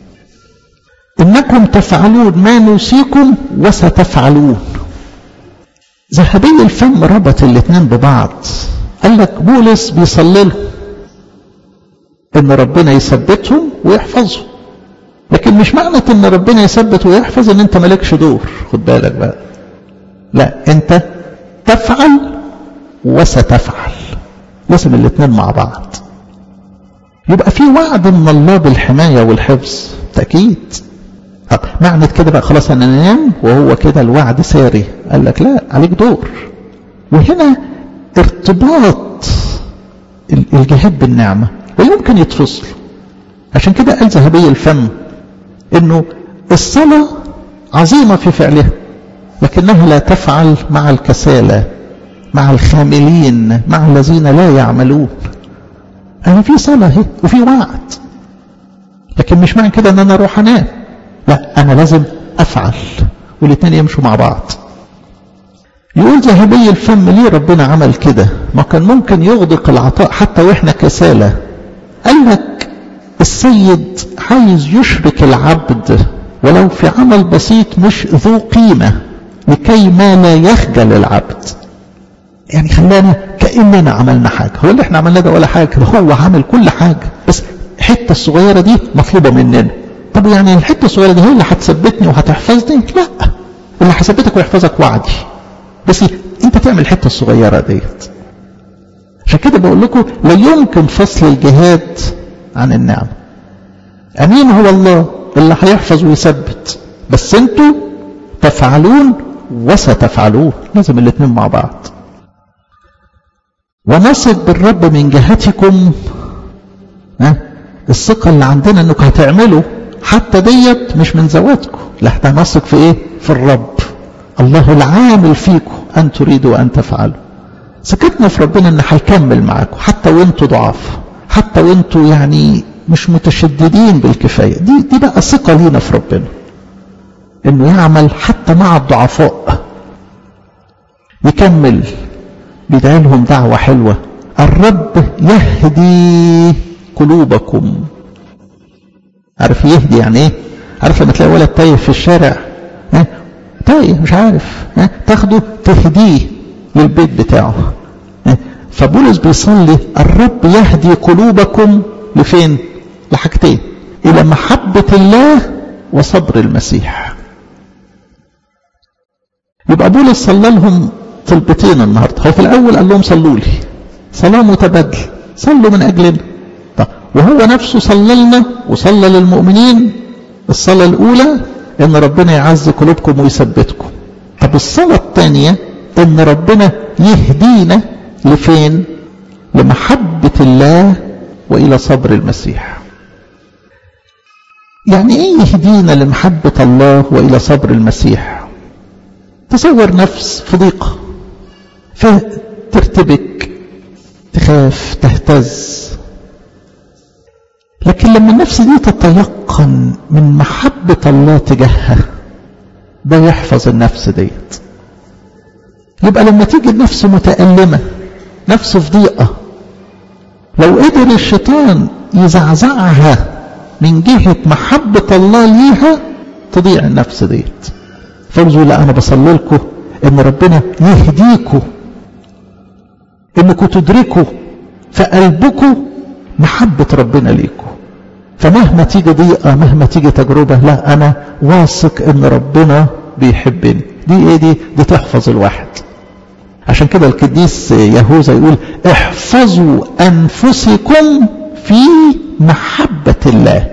إنكم تفعلون ما نوصيكم وستفعلون ذهبي الفم ربط الاثنين ببعض قال لك بولس بيصلي لهم ان ربنا يثبتهم ويحفظهم لكن مش معنى ان ربنا يثبت ويحفظ ان انت مالكش دور خد بالك بقى لا انت تفعل وستفعل لازم الاثنين مع بعض يبقى في وعد من الله بالحمايه والحفظ تاكيد طب معنى كده بقى خلاص انا انام وهو كده الوعد ساري قال لك لا عليك دور وهنا ارتباط الجهاد بالنعمه ويمكن يتفصل عشان كده قال ذهبي الفم انه الصلاه عظيمه في فعلها لكنها لا تفعل مع الكسالى مع الخاملين مع الذين لا يعملون انا في صلاه اهي وفي وعد لكن مش معنى كده ان انا اروح انام لا انا لازم افعل والاثنين يمشوا مع بعض يقول ذهبي الفم ليه ربنا عمل كده ما كان ممكن يغدق العطاء حتى واحنا كسالى قال لك السيد عايز يشرك العبد ولو في عمل بسيط مش ذو قيمة لكي ما لا يخجل العبد يعني خلانا كأننا عملنا حاجة هو اللي احنا عملنا ده ولا حاجة هو عامل كل حاجة بس الحتة الصغيرة دي مطلوبة مننا طب يعني الحتة الصغيرة دي هي اللي هتثبتني وهتحفظني لا اللي هيثبتك ويحفظك وعدي بس انت تعمل الحتة الصغيرة ديت عشان كده بقول لكم لا يمكن فصل الجهاد عن النعمة أمين هو الله اللي هيحفظ ويثبت بس انتوا تفعلون وستفعلون لازم الاثنين مع بعض ونثق بالرب من جهتكم ها الثقة اللي عندنا انكم هتعملوا حتى ديت مش من ذواتكم لا احنا نثق في ايه في الرب الله العامل فيكم ان تريدوا ان تفعلوا ثقتنا في ربنا ان هيكمل معاكم حتى وانتوا ضعاف حتى وانتوا يعني مش متشددين بالكفايه دي دي بقى ثقه لينا في ربنا انه يعمل حتى مع الضعفاء يكمل بيدعي لهم دعوه حلوه الرب يهدي قلوبكم عارف يهدي يعني ايه عارف لما تلاقي ولد تايه في الشارع ها تايه مش عارف ها تاخده تهديه للبيت بتاعه فبولس بيصلي الرب يهدي قلوبكم لفين لحاجتين الى محبة الله وصبر المسيح يبقى بولس صلى لهم طلبتين النهارده هو في الاول قال لهم صلوا لي صلاه متبادل صلوا من اجلنا طب وهو نفسه صلى لنا وصلى للمؤمنين الصلاه الاولى ان ربنا يعز قلوبكم ويثبتكم طب الصلاه الثانيه ان ربنا يهدينا لفين لمحبة الله وإلى صبر المسيح يعني ايه يهدينا لمحبة الله وإلى صبر المسيح تصور نفس في ضيقة فترتبك تخاف تهتز لكن لما النفس دي تتيقن من محبة الله تجاهها ده يحفظ النفس ديت يبقى لما تيجي النفس متألمة نفس في ضيقة لو قدر الشيطان يزعزعها من جهة محبة الله ليها تضيع النفس ديت فرجوا لا أنا بصلي لكم إن ربنا يهديكم إنكم تدركوا في قلبكم محبة ربنا ليكم فمهما تيجي ضيقة مهما تيجي تجربة لا أنا واثق إن ربنا بيحبني دي إيه دي دي تحفظ الواحد عشان كده القديس يهوذا يقول احفظوا انفسكم في محبة الله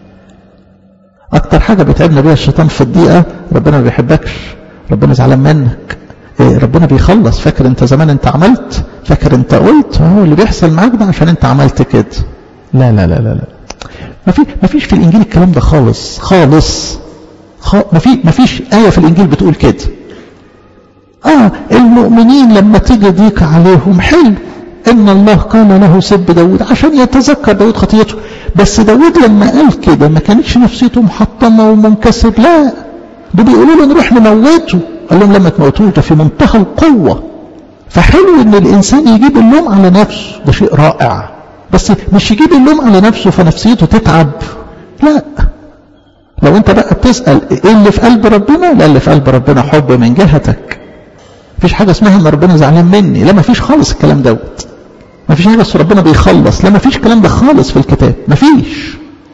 اكتر حاجة بيتعبنا بيها الشيطان في الضيقة ربنا ما بيحبكش ربنا زعلان منك إيه ربنا بيخلص فاكر انت زمان انت عملت فاكر انت قلت هو اللي بيحصل معاك ده عشان انت عملت كده لا لا لا لا لا ما في ما فيش في الانجيل الكلام ده خالص خالص خ... ما في ما فيش آية في الانجيل بتقول كده آه المؤمنين لما تيجي ضيق عليهم حلو إن الله قال له سب داود عشان يتذكر داود خطيته بس داود لما قال كده ما كانتش نفسيته محطمة ومنكسر لا ده بيقولوا له نروح نموته قال لهم لما تموتوه ده في منتهى القوة فحلو ان الانسان يجيب اللوم على نفسه ده شيء رائع بس مش يجيب اللوم على نفسه فنفسيته تتعب لا لو انت بقى بتسأل ايه اللي في قلب ربنا لا اللي في قلب ربنا حب من جهتك مفيش حاجة اسمها ان ربنا زعلان مني لا مفيش خالص الكلام دوت مفيش حاجة بس ربنا بيخلص لا مفيش الكلام ده خالص في الكتاب مفيش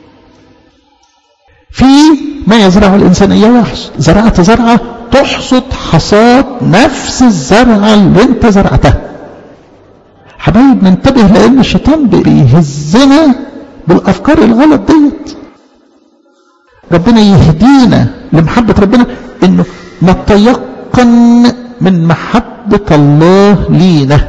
في ما يزرع الإنسان إياه يحصد زرعت زرعة تحصد حصاد نفس الزرعة اللي انت زرعتها حبايب ننتبه لأن الشيطان بيهزنا بالأفكار الغلط ديت ربنا يهدينا لمحبة ربنا انه نتيقن من محبة الله لينا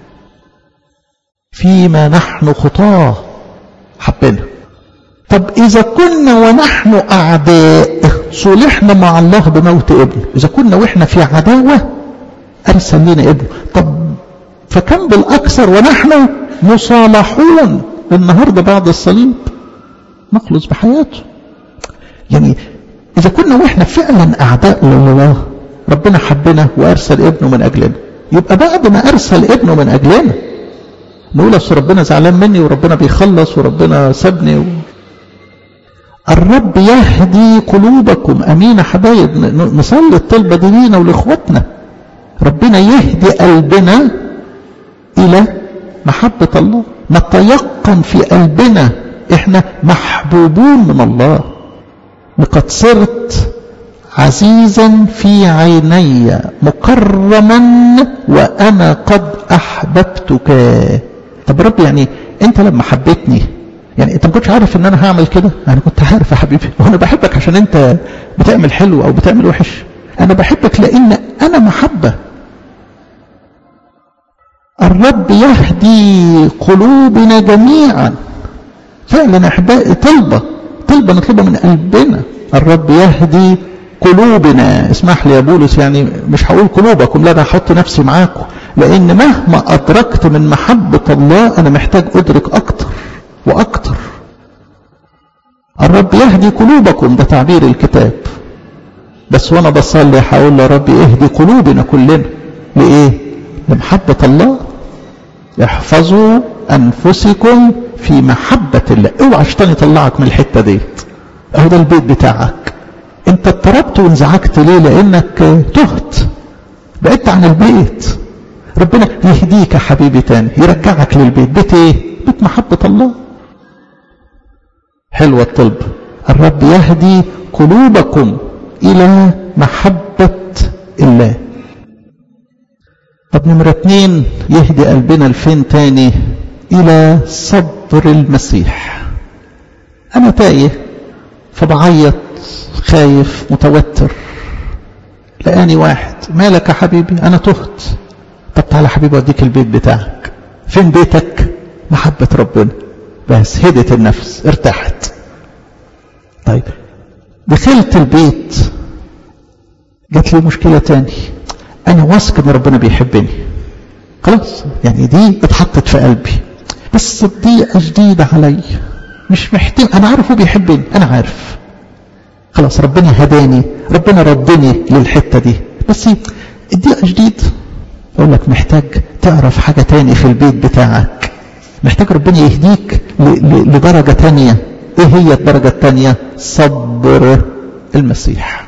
فيما نحن خطاه حبنا طب إذا كنا ونحن أعداء صلحنا مع الله بموت ابنه إذا كنا وإحنا في عداوة أرسل لنا ابنه طب فكم بالأكثر ونحن مصالحون النهاردة بعد الصليب نخلص بحياته يعني إذا كنا وإحنا فعلا أعداء لله ربنا حبنا وأرسل ابنه من أجلنا يبقى بعد ما أرسل ابنه من أجلنا نقول أصل ربنا زعلان مني وربنا بيخلص وربنا سابني و... الرب يهدي قلوبكم امين يا حبايب نصلي الطلبه دي لينا ولاخواتنا ربنا يهدي قلبنا الى محبه الله نتيقن في قلبنا احنا محبوبون من الله لقد صرت عزيزا في عيني مكرما وانا قد احببتك طب رب يعني انت لما حبيتني يعني انت ما كنتش عارف ان انا هعمل كده انا كنت عارف يا حبيبي وانا بحبك عشان انت بتعمل حلو او بتعمل وحش انا بحبك لان انا محبه الرب يهدي قلوبنا جميعا فعلا احبائي طلبه طلبه نطلبها من قلبنا الرب يهدي قلوبنا اسمح لي يا بولس يعني مش هقول قلوبكم لا انا هحط نفسي معاكم لان مهما ادركت من محبه الله انا محتاج ادرك اكتر واكتر الرب يهدي قلوبكم ده تعبير الكتاب بس وانا بصلي هقول يا رب اهدي قلوبنا كلنا لايه لمحبه الله احفظوا انفسكم في محبه الله اوعى الشيطان يطلعك من الحته ديت اهو ده البيت بتاعك انت اضطربت وانزعجت ليه لانك تهت بعدت عن البيت ربنا يهديك يا حبيبي تاني يرجعك للبيت بيت ايه بيت محبه الله حلوة الطلب الرب يهدي قلوبكم إلى محبة الله طب نمرة اتنين يهدي قلبنا لفين تاني إلى صبر المسيح أنا تايه فبعيط خايف متوتر لقاني واحد مالك يا حبيبي أنا تهت طب تعالى حبيبي أوديك البيت بتاعك فين بيتك محبة ربنا بس هدت النفس ارتاحت طيب دخلت البيت جات لي مشكلة تاني انا واثق ان ربنا بيحبني خلاص يعني دي اتحطت في قلبي بس الضيقة جديدة علي مش محتاج انا عارف هو بيحبني انا عارف خلاص ربنا هداني ربنا ردني للحتة دي بس الضيقة جديد اقول لك محتاج تعرف حاجة تاني في البيت بتاعك محتاج ربنا يهديك لدرجة تانية ايه هي الدرجة التانية صبر المسيح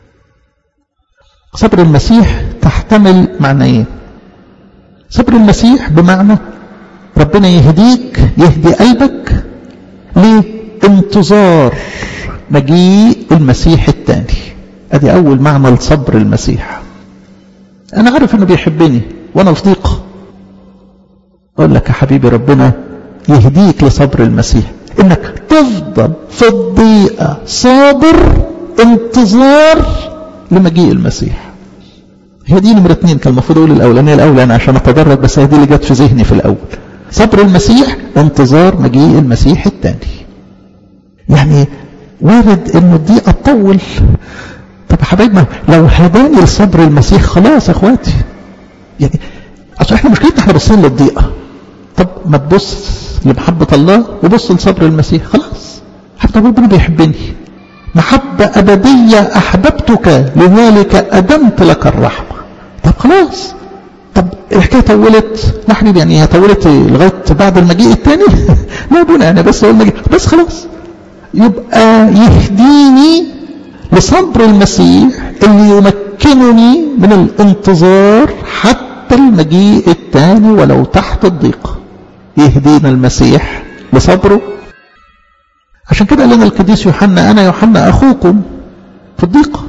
صبر المسيح تحتمل معنيين صبر المسيح بمعنى ربنا يهديك يهدي قلبك لانتظار مجيء المسيح الثاني ادي اول معنى لصبر المسيح انا عارف انه بيحبني وانا في ضيقه اقول لك يا حبيبي ربنا يهديك لصبر المسيح انك تفضل في الضيقه صابر انتظار لمجيء المسيح هي دي نمرة اتنين كان المفروض اقول الاولانية الاولانية عشان اتدرج بس هي دي اللي جت في ذهني في الاول صبر المسيح انتظار مجيء المسيح الثاني يعني وارد انه الضيقة تطول طب يا حبايبنا لو هداني لصبر المسيح خلاص يا اخواتي يعني اصل احنا مشكلتنا احنا باصين للضيقة طب ما تبص لمحبة الله وبص لصبر المسيح خلاص حتى ربنا بيحبني محبة أبدية أحببتك لذلك أدمت لك الرحمة طب خلاص طب الحكايه طولت لا حبيبي يعني هي طولت لغايه بعد المجيء الثاني لا ابونا انا بس اقول المجيء بس خلاص يبقى يهديني لصبر المسيح اللي يمكنني من الانتظار حتى المجيء الثاني ولو تحت الضيق يهدينا المسيح لصبره عشان كده قال لنا القديس يوحنا انا يوحنا اخوكم في الضيق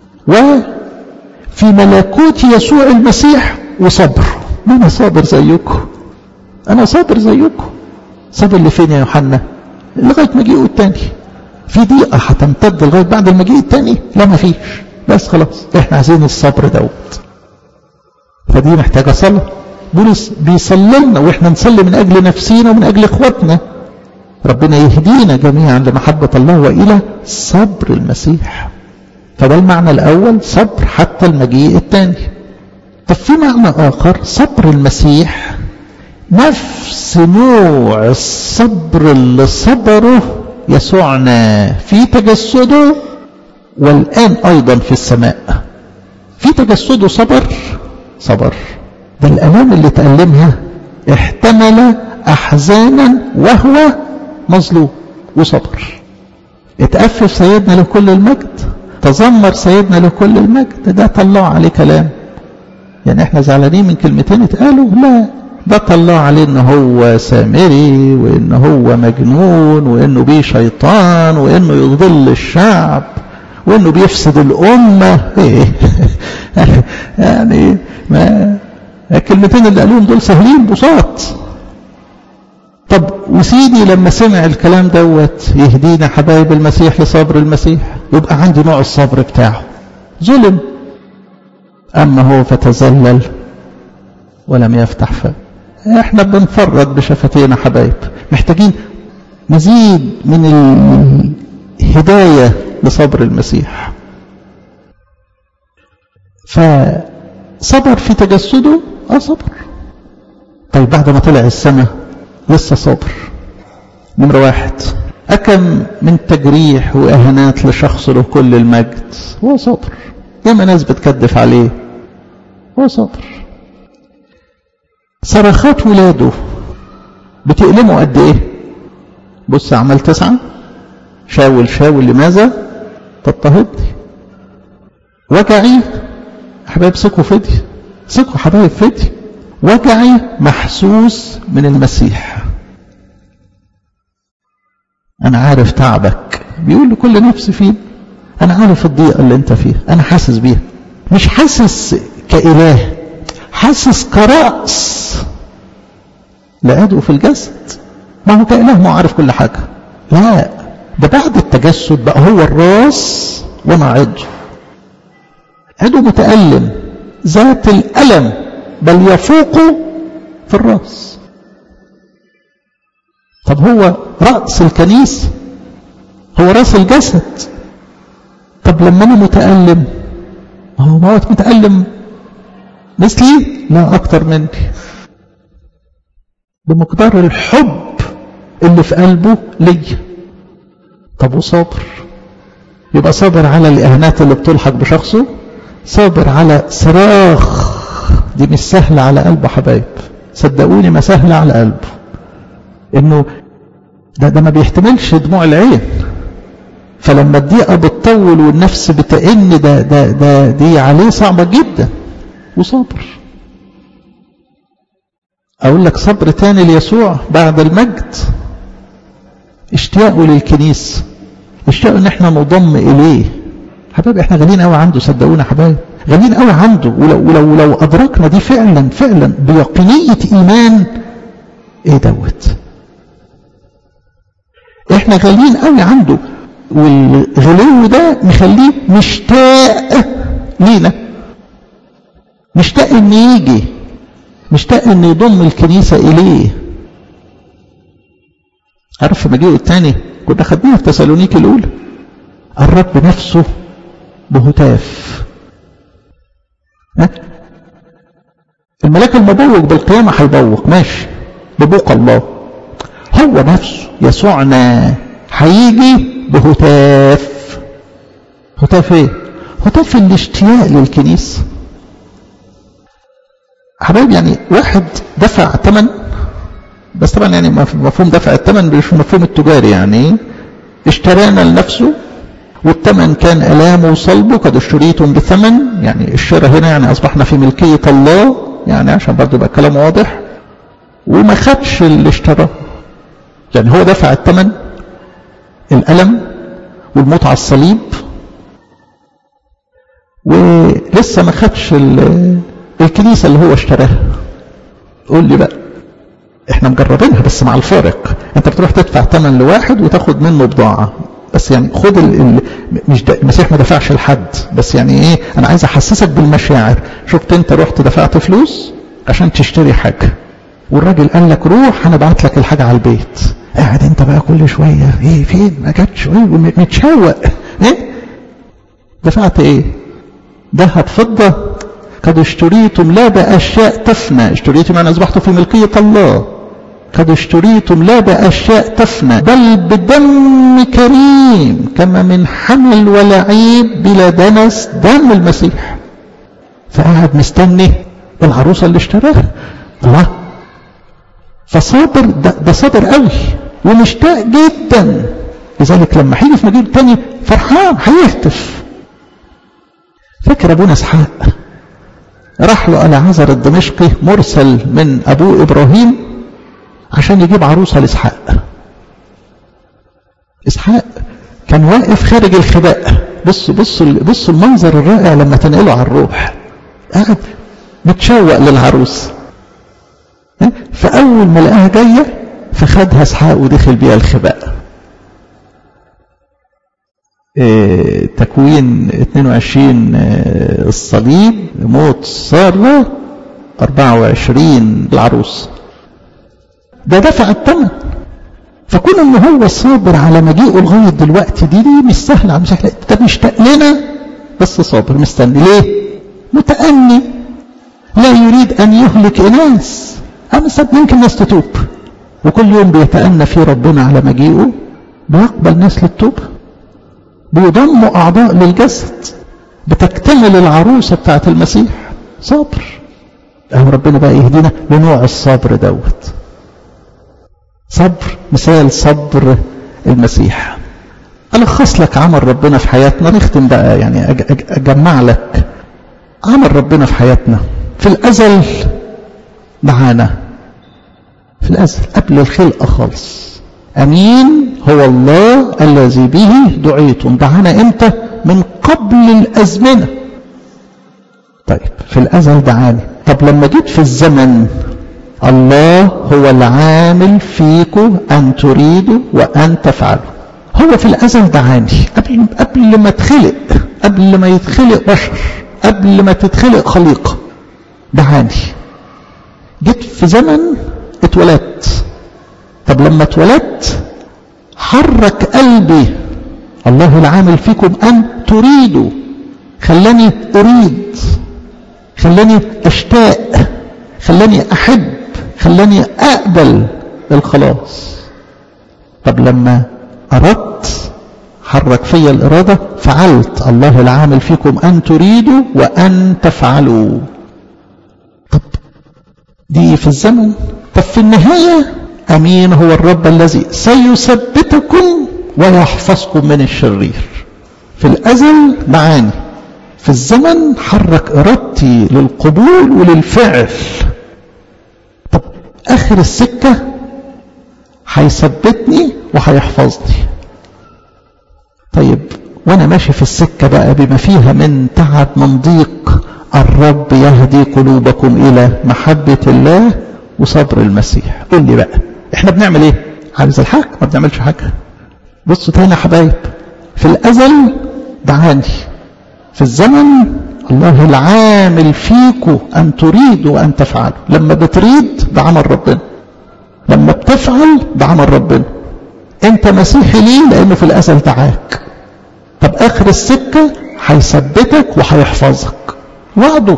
وفي ملكوت يسوع المسيح وصبر ما انا صابر زيكم انا صابر زيكم صابر لفين يا يوحنا لغايه مجيئه الثاني في ضيقه هتمتد لغايه بعد المجيء الثاني لا ما فيش بس خلاص احنا عايزين الصبر دوت فدي محتاجه صلاه بولس بيصلي لنا واحنا نصلي من اجل نفسينا ومن اجل اخواتنا ربنا يهدينا جميعا لمحبه الله والى صبر المسيح فده المعنى الاول صبر حتى المجيء الثاني طب في معنى اخر صبر المسيح نفس نوع الصبر اللي صبره يسوعنا في تجسده والآن أيضا في السماء في تجسده صبر صبر ده الألام اللي تألمها احتمل أحزانا وهو مظلوم وصبر اتأفف سيدنا لكل المجد تذمر سيدنا لكل المجد ده طلع عليه كلام يعني احنا زعلانين من كلمتين اتقالوا لا ده طلع عليه ان هو سامري وان هو مجنون وانه بيه شيطان وانه يضل الشعب وانه بيفسد الامه ايه يعني ما الكلمتين اللي قالوهم دول سهلين بساط طب وسيدي لما سمع الكلام دوت يهدينا حبايب المسيح لصبر المسيح يبقى عندي نوع الصبر بتاعه ظلم اما هو فتذلل ولم يفتح فاه احنا بنفرد بشفتينا حبايب محتاجين مزيد من الهداية لصبر المسيح فصبر في تجسده اه صبر طيب بعد ما طلع السماء لسه صبر نمرة واحد أكم من تجريح وإهانات لشخص له كل المجد هو صبر ياما ناس بتكدف عليه هو صبر صرخات ولاده بتألمه قد ايه بص عمل تسعة شاول شاول لماذا تضطهدني وجعي حبايب ثقوا فدي ثقوا حبايب فدي وجعي محسوس من المسيح انا عارف تعبك بيقول لكل نفس فيه انا عارف الضيقه اللي انت فيها انا حاسس بيها مش حاسس كاله حاسس كرأس لعضو في الجسد ما هو كإله ما عارف كل حاجة لا ده بعد التجسد بقى هو الراس وانا عضو عضو متألم ذات الألم بل يفوق في الراس طب هو رأس الكنيسة هو راس الجسد طب لما انا متألم هو موت متألم مثلي لا أكتر مني بمقدار الحب اللي في قلبه ليا طب وصابر يبقى صابر على الإهانات اللي بتلحق بشخصه صابر على صراخ دي مش سهلة على قلبه حبايب صدقوني ما سهلة على قلبه انه ده ده ما بيحتملش دموع العين فلما الضيقة بتطول والنفس بتئن ده ده ده دي عليه صعبة جدا وصابر أقول لك صبر تاني ليسوع بعد المجد اشتياقه للكنيسة اشتياقه ان احنا نضم اليه حبايب احنا غاليين قوي عنده صدقونا حبايب غاليين قوي عنده ولو, ولو, لو ادركنا دي فعلا فعلا بيقينية ايمان ايه دوت احنا غاليين قوي عنده والغلو ده مخليه مشتاق لينا مشتاق ان يجي مشتاق ان يضم الكنيسة اليه عارف في مجيئه الثاني كنا خدناها في تسالونيك الاولى الرب نفسه بهتاف ها؟ الملاك المبوق بالقيامة هيبوق ماشي ببوق الله هو نفسه يسوعنا هيجي بهتاف هتاف ايه هتاف الاشتياق للكنيسة حبايب يعني واحد دفع ثمن بس طبعا يعني مفهوم دفع الثمن مش المفهوم التجاري يعني اشترانا لنفسه والثمن كان الامه وصلبه قد اشتريتم بثمن يعني الشراء هنا يعني اصبحنا في ملكيه الله يعني عشان برضه يبقى الكلام واضح وما خدش اللي اشتراه يعني هو دفع الثمن الالم والموت على الصليب ولسه ما خدش الكنيسه اللي هو اشتراها قول لي بقى احنا مجربينها بس مع الفارق انت بتروح تدفع ثمن لواحد وتاخد منه بضاعه بس يعني خد ال... ال... مش د... المسيح ما دفعش لحد بس يعني ايه انا عايز احسسك بالمشاعر شفت انت رحت دفعت فلوس عشان تشتري حاجه والراجل قال لك روح انا بعت لك الحاجه على البيت قاعد انت بقى كل شويه ايه فين ما جاتش ايه متشوق ايه دفعت ايه ذهب فضه قد اشتريتم لا باشياء تفنى اشتريتم يعني اصبحتم في ملكيه الله قد اشتريتم لا بأشياء تفنى بل بدم كريم كما من حمل ولا عيب بلا دنس دم المسيح فقعد مستني العروسة اللي اشتراها الله فصابر ده, ده صابر قوي ومشتاق جدا لذلك لما هيجي في مجيء تاني فرحان هيهتف فاكر ابونا اسحاق راح له العازر الدمشقي مرسل من ابوه ابراهيم عشان يجيب عروسة لإسحاق إسحاق كان واقف خارج الخباء بص بص بص المنظر الرائع لما تنقله على الروح قاعد متشوق للعروس فأول ما لقاها جاية فخدها إسحاق ودخل بيها الخباء إيه تكوين 22 إيه الصليب موت سارة 24 العروس ده دفع الثمن فكون ان هو صابر على مجيئه لغايه دلوقتي دي دي مش سهله على مش ده مشتاق لنا بس صابر مستني ليه؟ متأني لا يريد ان يهلك اناس اما صدق يمكن الناس تتوب وكل يوم بيتأنى في ربنا على مجيئه بيقبل ناس للتوبه بيضم اعضاء للجسد بتكتمل العروسه بتاعت المسيح صابر اهو ربنا بقى يهدينا لنوع الصبر دوت صبر مثال صبر المسيح ألخص لك عمل ربنا في حياتنا نختم بقى يعني أجمع لك عمل ربنا في حياتنا في الأزل دعانا في الأزل قبل الخلقة خالص أمين هو الله الذي به دعيتم دعانا إمتى من قبل الأزمنة طيب في الأزل دعاني طب لما جيت في الزمن الله هو العامل فيكم أن تريدوا وأن تفعلوا هو في الأزل دعاني قبل, قبل ما تخلق قبل ما يتخلق بشر قبل ما تتخلق خليقة دعاني جيت في زمن اتولدت طب لما اتولدت حرك قلبي الله العامل فيكم أن تريدوا خلاني أريد خلاني أشتاق خلاني أحب خلاني أقبل الخلاص طب لما أردت حرك فيا الإرادة فعلت الله العامل فيكم أن تريدوا وأن تفعلوا طب دي في الزمن طب في النهاية أمين هو الرب الذي سيثبتكم ويحفظكم من الشرير في الأزل معاني في الزمن حرك إرادتي للقبول وللفعل طب آخر السكة هيثبتني وهيحفظني طيب وانا ماشي في السكة بقى بما فيها من تعب من ضيق الرب يهدي قلوبكم الى محبة الله وصبر المسيح قول لي بقى احنا بنعمل ايه عايز الحق ما بنعملش حاجة بصوا تاني يا حبايب في الازل دعاني في الزمن الله العامل فيكم ان تريدوا وان تفعلوا لما بتريد ده عمل ربنا لما بتفعل ده عمل ربنا انت مسيحي ليه لانه في الازل دعاك طب اخر السكه هيثبتك وهيحفظك وعده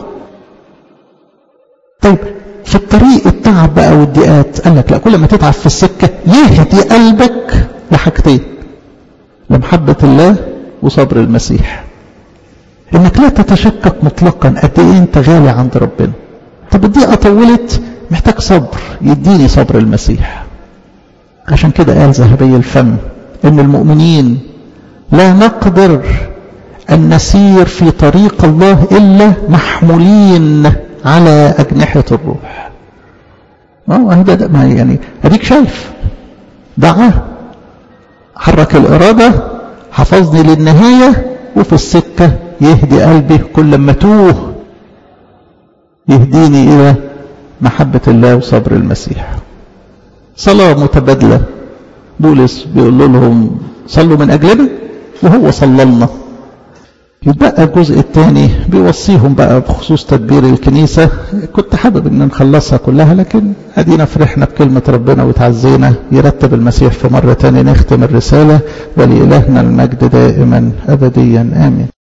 طيب في الطريق التعب بقى والضيقات قال لك لا كل ما تتعب في السكه يهدي قلبك لحاجتين لمحبه الله وصبر المسيح انك لا تتشكك مطلقا قد ايه انت غالي عند ربنا طب الدقيقة طولت محتاج صبر يديني صبر المسيح عشان كده قال ذهبي الفم ان المؤمنين لا نقدر ان نسير في طريق الله الا محمولين على اجنحة الروح اه ده, ده ما يعني اديك شايف دعاه حرك الإرادة حفظني للنهاية وفي السكة يهدي قلبي كل ما توه يهديني إلى محبة الله وصبر المسيح صلاة متبادلة بولس بيقول لهم صلوا من أجلنا وهو صلى لنا يتبقى الجزء الثاني بيوصيهم بقى بخصوص تدبير الكنيسة كنت حابب ان نخلصها كلها لكن ادينا فرحنا بكلمة ربنا وتعزينا يرتب المسيح في مرة تانية نختم الرسالة ولإلهنا المجد دائما أبديا آمين